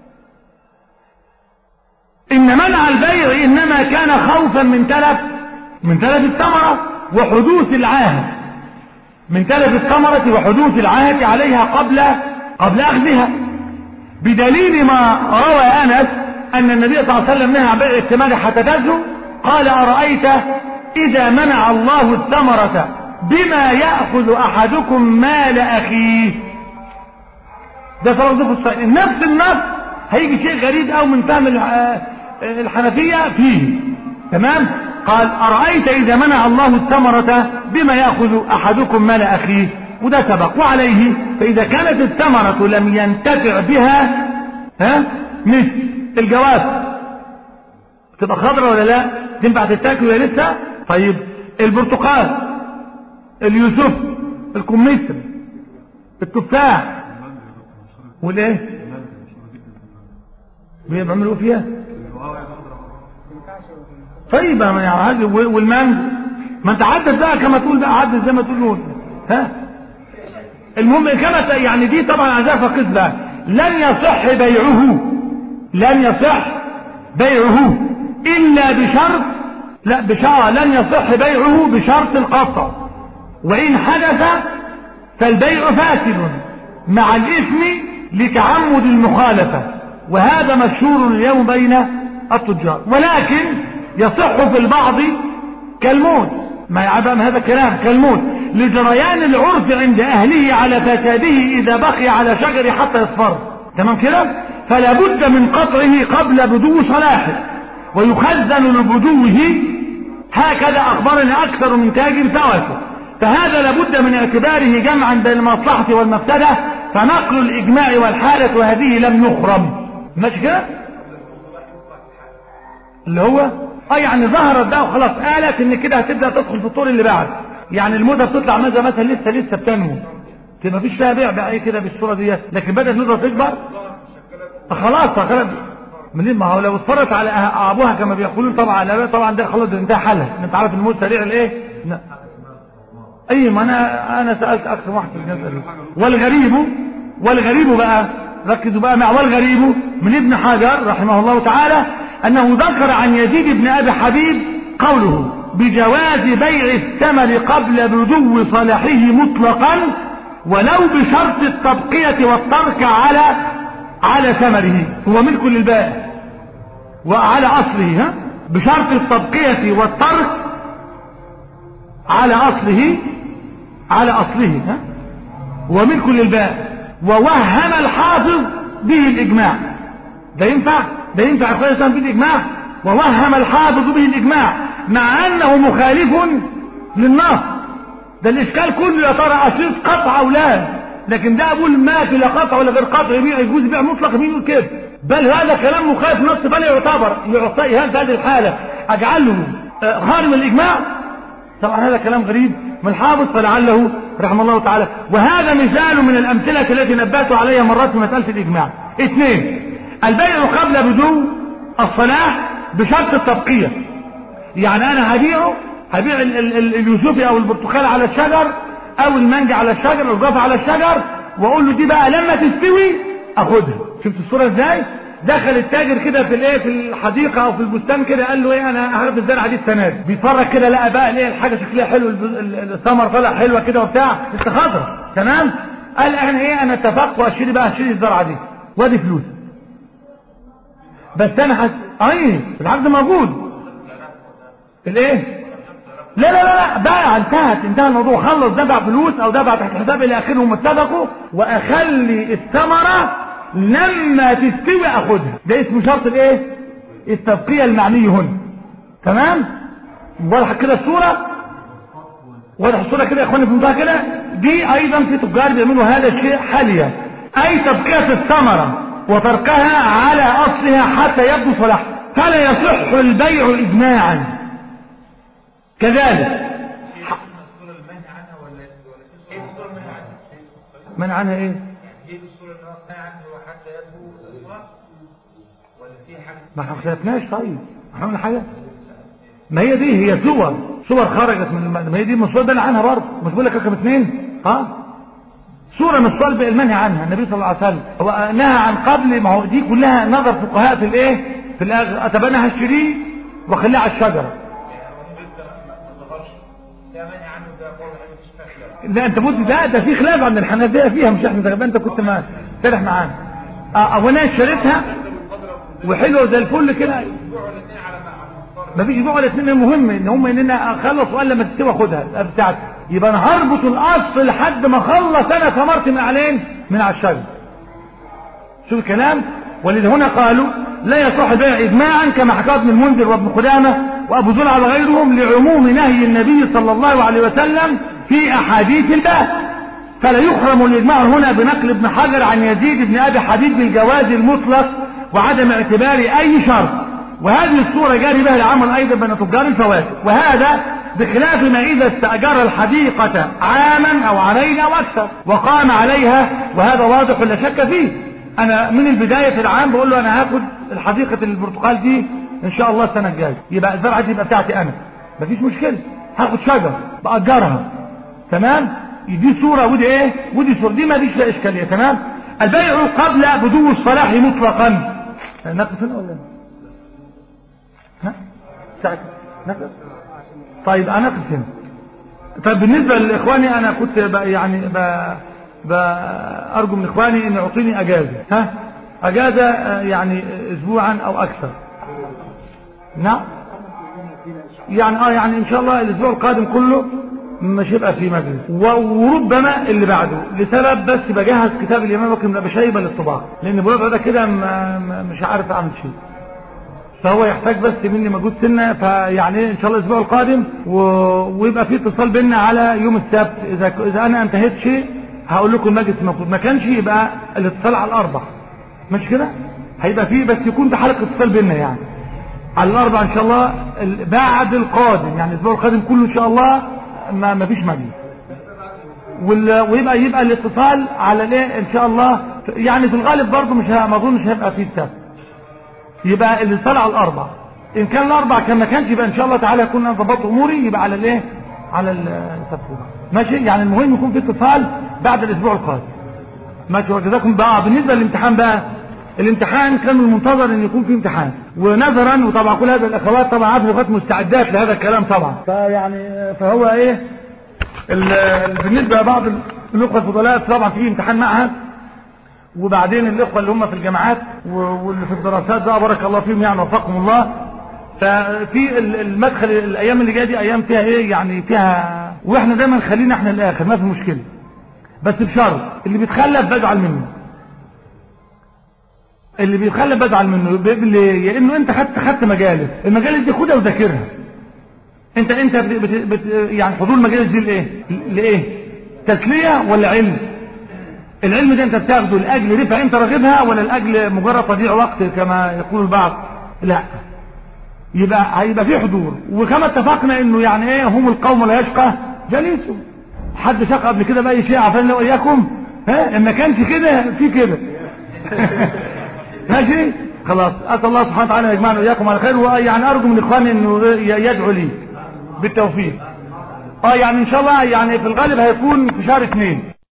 إن منع البيع إنما كان خوفا من تلف من تلف الثمرة وحدوث العاهد من تلف الثمرة وحدوث العاهد عليها قبل قبل أخذها بدليل ما روى أنس أن النبي صلى الله عليه وسلم نهى عن بيع الثمار حتى تزهو قال أرأيت إذا منع الله الثمرة بما يأخذ أحدكم مال أخيه ده فرض في الصحيح نفس النص هيجي شيء غريب أو من فهم الحنفية فيه تمام قال أرأيت إذا منع الله الثمرة بما يأخذ أحدكم مال أخيه وده سبق وعليه فإذا كانت الثمرة لم ينتفع بها ها مثل الجواز تبقى خضرة ولا لا تنفع تتاكل ولا لسه طيب البرتقال اليوسف الكمثرى التفاح والايه بيعملوا فيها طيب يعني هذه والمانجو ما انت عدد بقى كما تقول بقى عدد زي ما تقول ها المهم كما يعني دي طبعا عايزاها فقيس بقى لن يصح بيعه لن يصح بيعه الا بشرط لا بشرط لن يصح بيعه بشرط القطع وان حدث فالبيع فاسد مع الاثم لتعمد المخالفه وهذا مشهور اليوم بين التجار ولكن يصح في البعض كالموت ما يعبأ هذا الكلام كالموت لجريان العرف عند أهله على فساده إذا بقي على شجر حتى يصفر تمام كده فلا بد من قطعه قبل بدو صلاحه ويخزن لبدوه هكذا أخبرنا أكثر من تاجر فوته فهذا لابد من اعتباره جمعا بين المصلحة والمفسدة فنقل الإجماع والحالة وهذه لم يخرم ماشي كده اللي هو اه يعني ظهرت بقى وخلاص قالت ان كده هتبدا تدخل في الطور اللي بعد يعني الموضه بتطلع ماذا مثلا لسه لسه بتنمو تبقى مفيش فيها بيع بقى كده بالصوره ديت لكن بدات الموضه تكبر خلاص خلاص منين ما هو لو اتفرجت على ابوها كما بيقولون طبعا لا طبعا ده خلاص انتهى حلها انت عارف الموت سريع الايه لا اي ما انا انا سالت اكثر واحد في الناس والغريب والغريب بقى ركزوا بقى مع والغريب من ابن حجر رحمه الله تعالى أنه ذكر عن يزيد بن أبي حبيب قوله بجواز بيع الثمر قبل بدو صلاحه مطلقا ولو بشرط التبقية والترك على على ثمره هو ملك للبائع وعلى أصله ها بشرط التبقية والترك على أصله على أصله ها هو ملك للبائع ووهم الحافظ به الإجماع ده ينفع ده ينفع أخوة الإسلام به الإجماع ووهم الحافظ به الإجماع مع أنه مخالف للنص ده الإشكال كله يا ترى أشيط قطع أو لا لكن ده أقول ما في لا قطع ولا غير قطع يبيع يجوز بيع مطلق مين يقول كده بل هذا كلام مخالف نص بل يعتبر يعطي هل في هذه الحالة أجعله خارج الإجماع طبعا هذا كلام غريب من الحافظ فلعله رحمه الله تعالى وهذا مثال من الأمثلة التي نبهت عليها مرات في مسألة الإجماع اثنين البيع قبل بدو الصلاح بشرط التبقية يعني أنا هبيعه هبيع ال- ال- ال- اليوسفي أو البرتقال على الشجر أو المانجا على الشجر أو الجوافة على الشجر وأقول له دي بقى لما تستوي أخدها شفت الصورة إزاي دخل التاجر كده في الايه في الحديقه او في البستان كده قال له ايه انا هعرف الزرعه دي السنه دي بيتفرج كده لقى بقى الايه الحاجه شكلها حلو الب- ال- الثمر طلع حلوه كده وبتاع لسه خضرا تمام قال انا ايه انا اتفقت واشتري بقى اشتري الزرعه دي وادي فلوس بس انا حس... اي العقد موجود الايه لا لا لا لا بقى انتهت انتهى الموضوع خلص دفع فلوس او دفع تحت حساب الى اخره هم اتفقوا واخلي الثمره لما تستوي اخدها ده اسمه شرط الايه التبقيه المعني هنا تمام واضح كده الصوره واضح الصوره كده يا اخواني فهمتها كده دي ايضا في تجار بيعملوا هذا الشيء حاليا اي تبقيه الثمره وتركها على اصلها حتى يبدو صلاحها فلا يصح البيع اجماعا كذلك الصورة المنهي عنها ولا ولا في صورة الصورة المنهي عنها من عنها ايه يعني هي دي الصورة اللي هو منهي عنها هو حتى يبدو الصورة ولا في حاجة ما احنا ما اختلفناش طيب احنا قلنا حاجه ما هي دي هي صور صور خرجت من الم... ما هي دي من الصور ده عنها برضه مش بقول لك رقم اثنين ها صورة من الصور المنهي عنها النبي صلى الله عليه وسلم هو نهى عن قبل ما هو دي كلها نظر فقهاء في الايه في الاخر طب انا هشتريه واخليه على الشجره ده منهي عنه ده قول عليه مش فاكر لا انت بص ده ده في خلاف عند الحنفيه فيها مش احنا زي ما انت كنت ما سرح معانا اه او انا اشتريتها وحلوه زي الفل كده يبيعوا الاثنين على ما على المصفر ما فيش بقى الاثنين المهم ان هم ان انا اخلص وقال لما تستوي خدها بتاعتي يبقى انا هربط الاصل لحد ما اخلص انا ثمرت من علين من على الشجر شوف الكلام ولذا هنا قالوا لا يصح بيع اجماعا كما حكى ابن المنذر وابن قدامه وابو زرعه وغيرهم لعموم نهي النبي صلى الله عليه وسلم في احاديث الباب فلا يحرم الاجماع هنا بنقل ابن حجر عن يزيد بن ابي حبيب بالجواز المطلق وعدم اعتبار اي شرط وهذه الصورة جاري بها العمل ايضا بين تجار الفواكه وهذا بخلاف ما اذا استاجر الحديقة عاما او عامين او اكثر وقام عليها وهذا واضح لا شك فيه انا من البداية في العام بقول له انا هاخد الحديقة البرتقال دي ان شاء الله السنة الجاية يبقى الزرعة دي يبقى بتاعتي انا مفيش مشكلة هاخد شجر بأجرها تمام دي صورة ودي ايه ودي صورة دي ما فيش فيها اشكالية تمام البيع قبل بدو الصلاح مطلقا نقف هنا ولا ها ساعة نقف طيب انا اقف هنا طيب بالنسبة لاخواني انا كنت بقى يعني بقى بقى ارجو من اخواني ان يعطيني اجازة ها اجازة آه، يعني اسبوعا او اكثر نعم يعني اه يعني ان شاء الله الاسبوع القادم كله مش هيبقى في مجلس و- وربما اللي بعده لسبب بس بجهز كتاب الامام بكر بن ابي شيبه للطباعه لان بقى ده كده ما- ما- مش عارف اعمل شيء فهو يحتاج بس مني مجهود سنه فيعني ان شاء الله الاسبوع القادم و... ويبقى في اتصال بينا على يوم السبت اذا اذا انا انتهيت شيء هقول لكم المجلس المفروض ما كانش يبقى الاتصال على الاربع مش كده هيبقى فيه بس يكون ده حلقه اتصال بينا يعني على الاربع ان شاء الله ال- بعد القادم يعني الاسبوع القادم كله ان شاء الله ما ما فيش مجلس وال- ويبقى يبقى الاتصال على الايه ان شاء الله يعني في الغالب برضه مش ه- ما اظنش هيبقى فيه السبت يبقى الاتصال على الاربع ان كان الاربع كان ما كانش يبقى ان شاء الله تعالى يكون انا ظبطت اموري يبقى على الايه على السبت ماشي يعني المهم يكون في اتصال بعد الاسبوع القادم ماشي وجزاكم بقى بالنسبه للامتحان بقى الامتحان كان المنتظر ان يكون في امتحان ونظرا وطبعا كل هذا الاخوات طبعا عارف الاخوات مستعدات لهذا الكلام طبعا فيعني فهو ايه ال- بالنسبه لبعض ال- الاخوه الفضلاء طبعا في امتحان معهد وبعدين الاخوه اللي هم في الجامعات و- واللي في الدراسات بقى بارك الله فيهم يعني وفقهم الله ففي ال- المدخل الايام اللي جايه دي ايام فيها ايه يعني فيها واحنا دايما خلينا احنا الاخر ما في مشكله بس بشرط اللي بيتخلف بزعل منه اللي بيتخلف بزعل منه ب- ليه؟ لانه انت خدت خدت مجالس المجالس دي خدها وذاكرها انت انت بت بت بت يعني حضور المجالس دي لايه لايه تسليه ولا علم العلم ده انت بتاخده لاجل رفع انت راغبها ولا لاجل مجرد تضييع وقت كما يقول البعض لا يبقى هيبقى في حضور وكما اتفقنا انه يعني ايه هم القوم لا يشقى جليسهم حد شقى قبل كده باي شيء عفان لو اياكم ها ان ما كانش كده في كده ماشي خلاص اسال الله سبحانه وتعالى يجمعنا واياكم على خير ويعني ارجو من اخواني انه يدعو لي بالتوفيق اه يعني ان شاء الله يعني في الغالب هيكون في شهر اثنين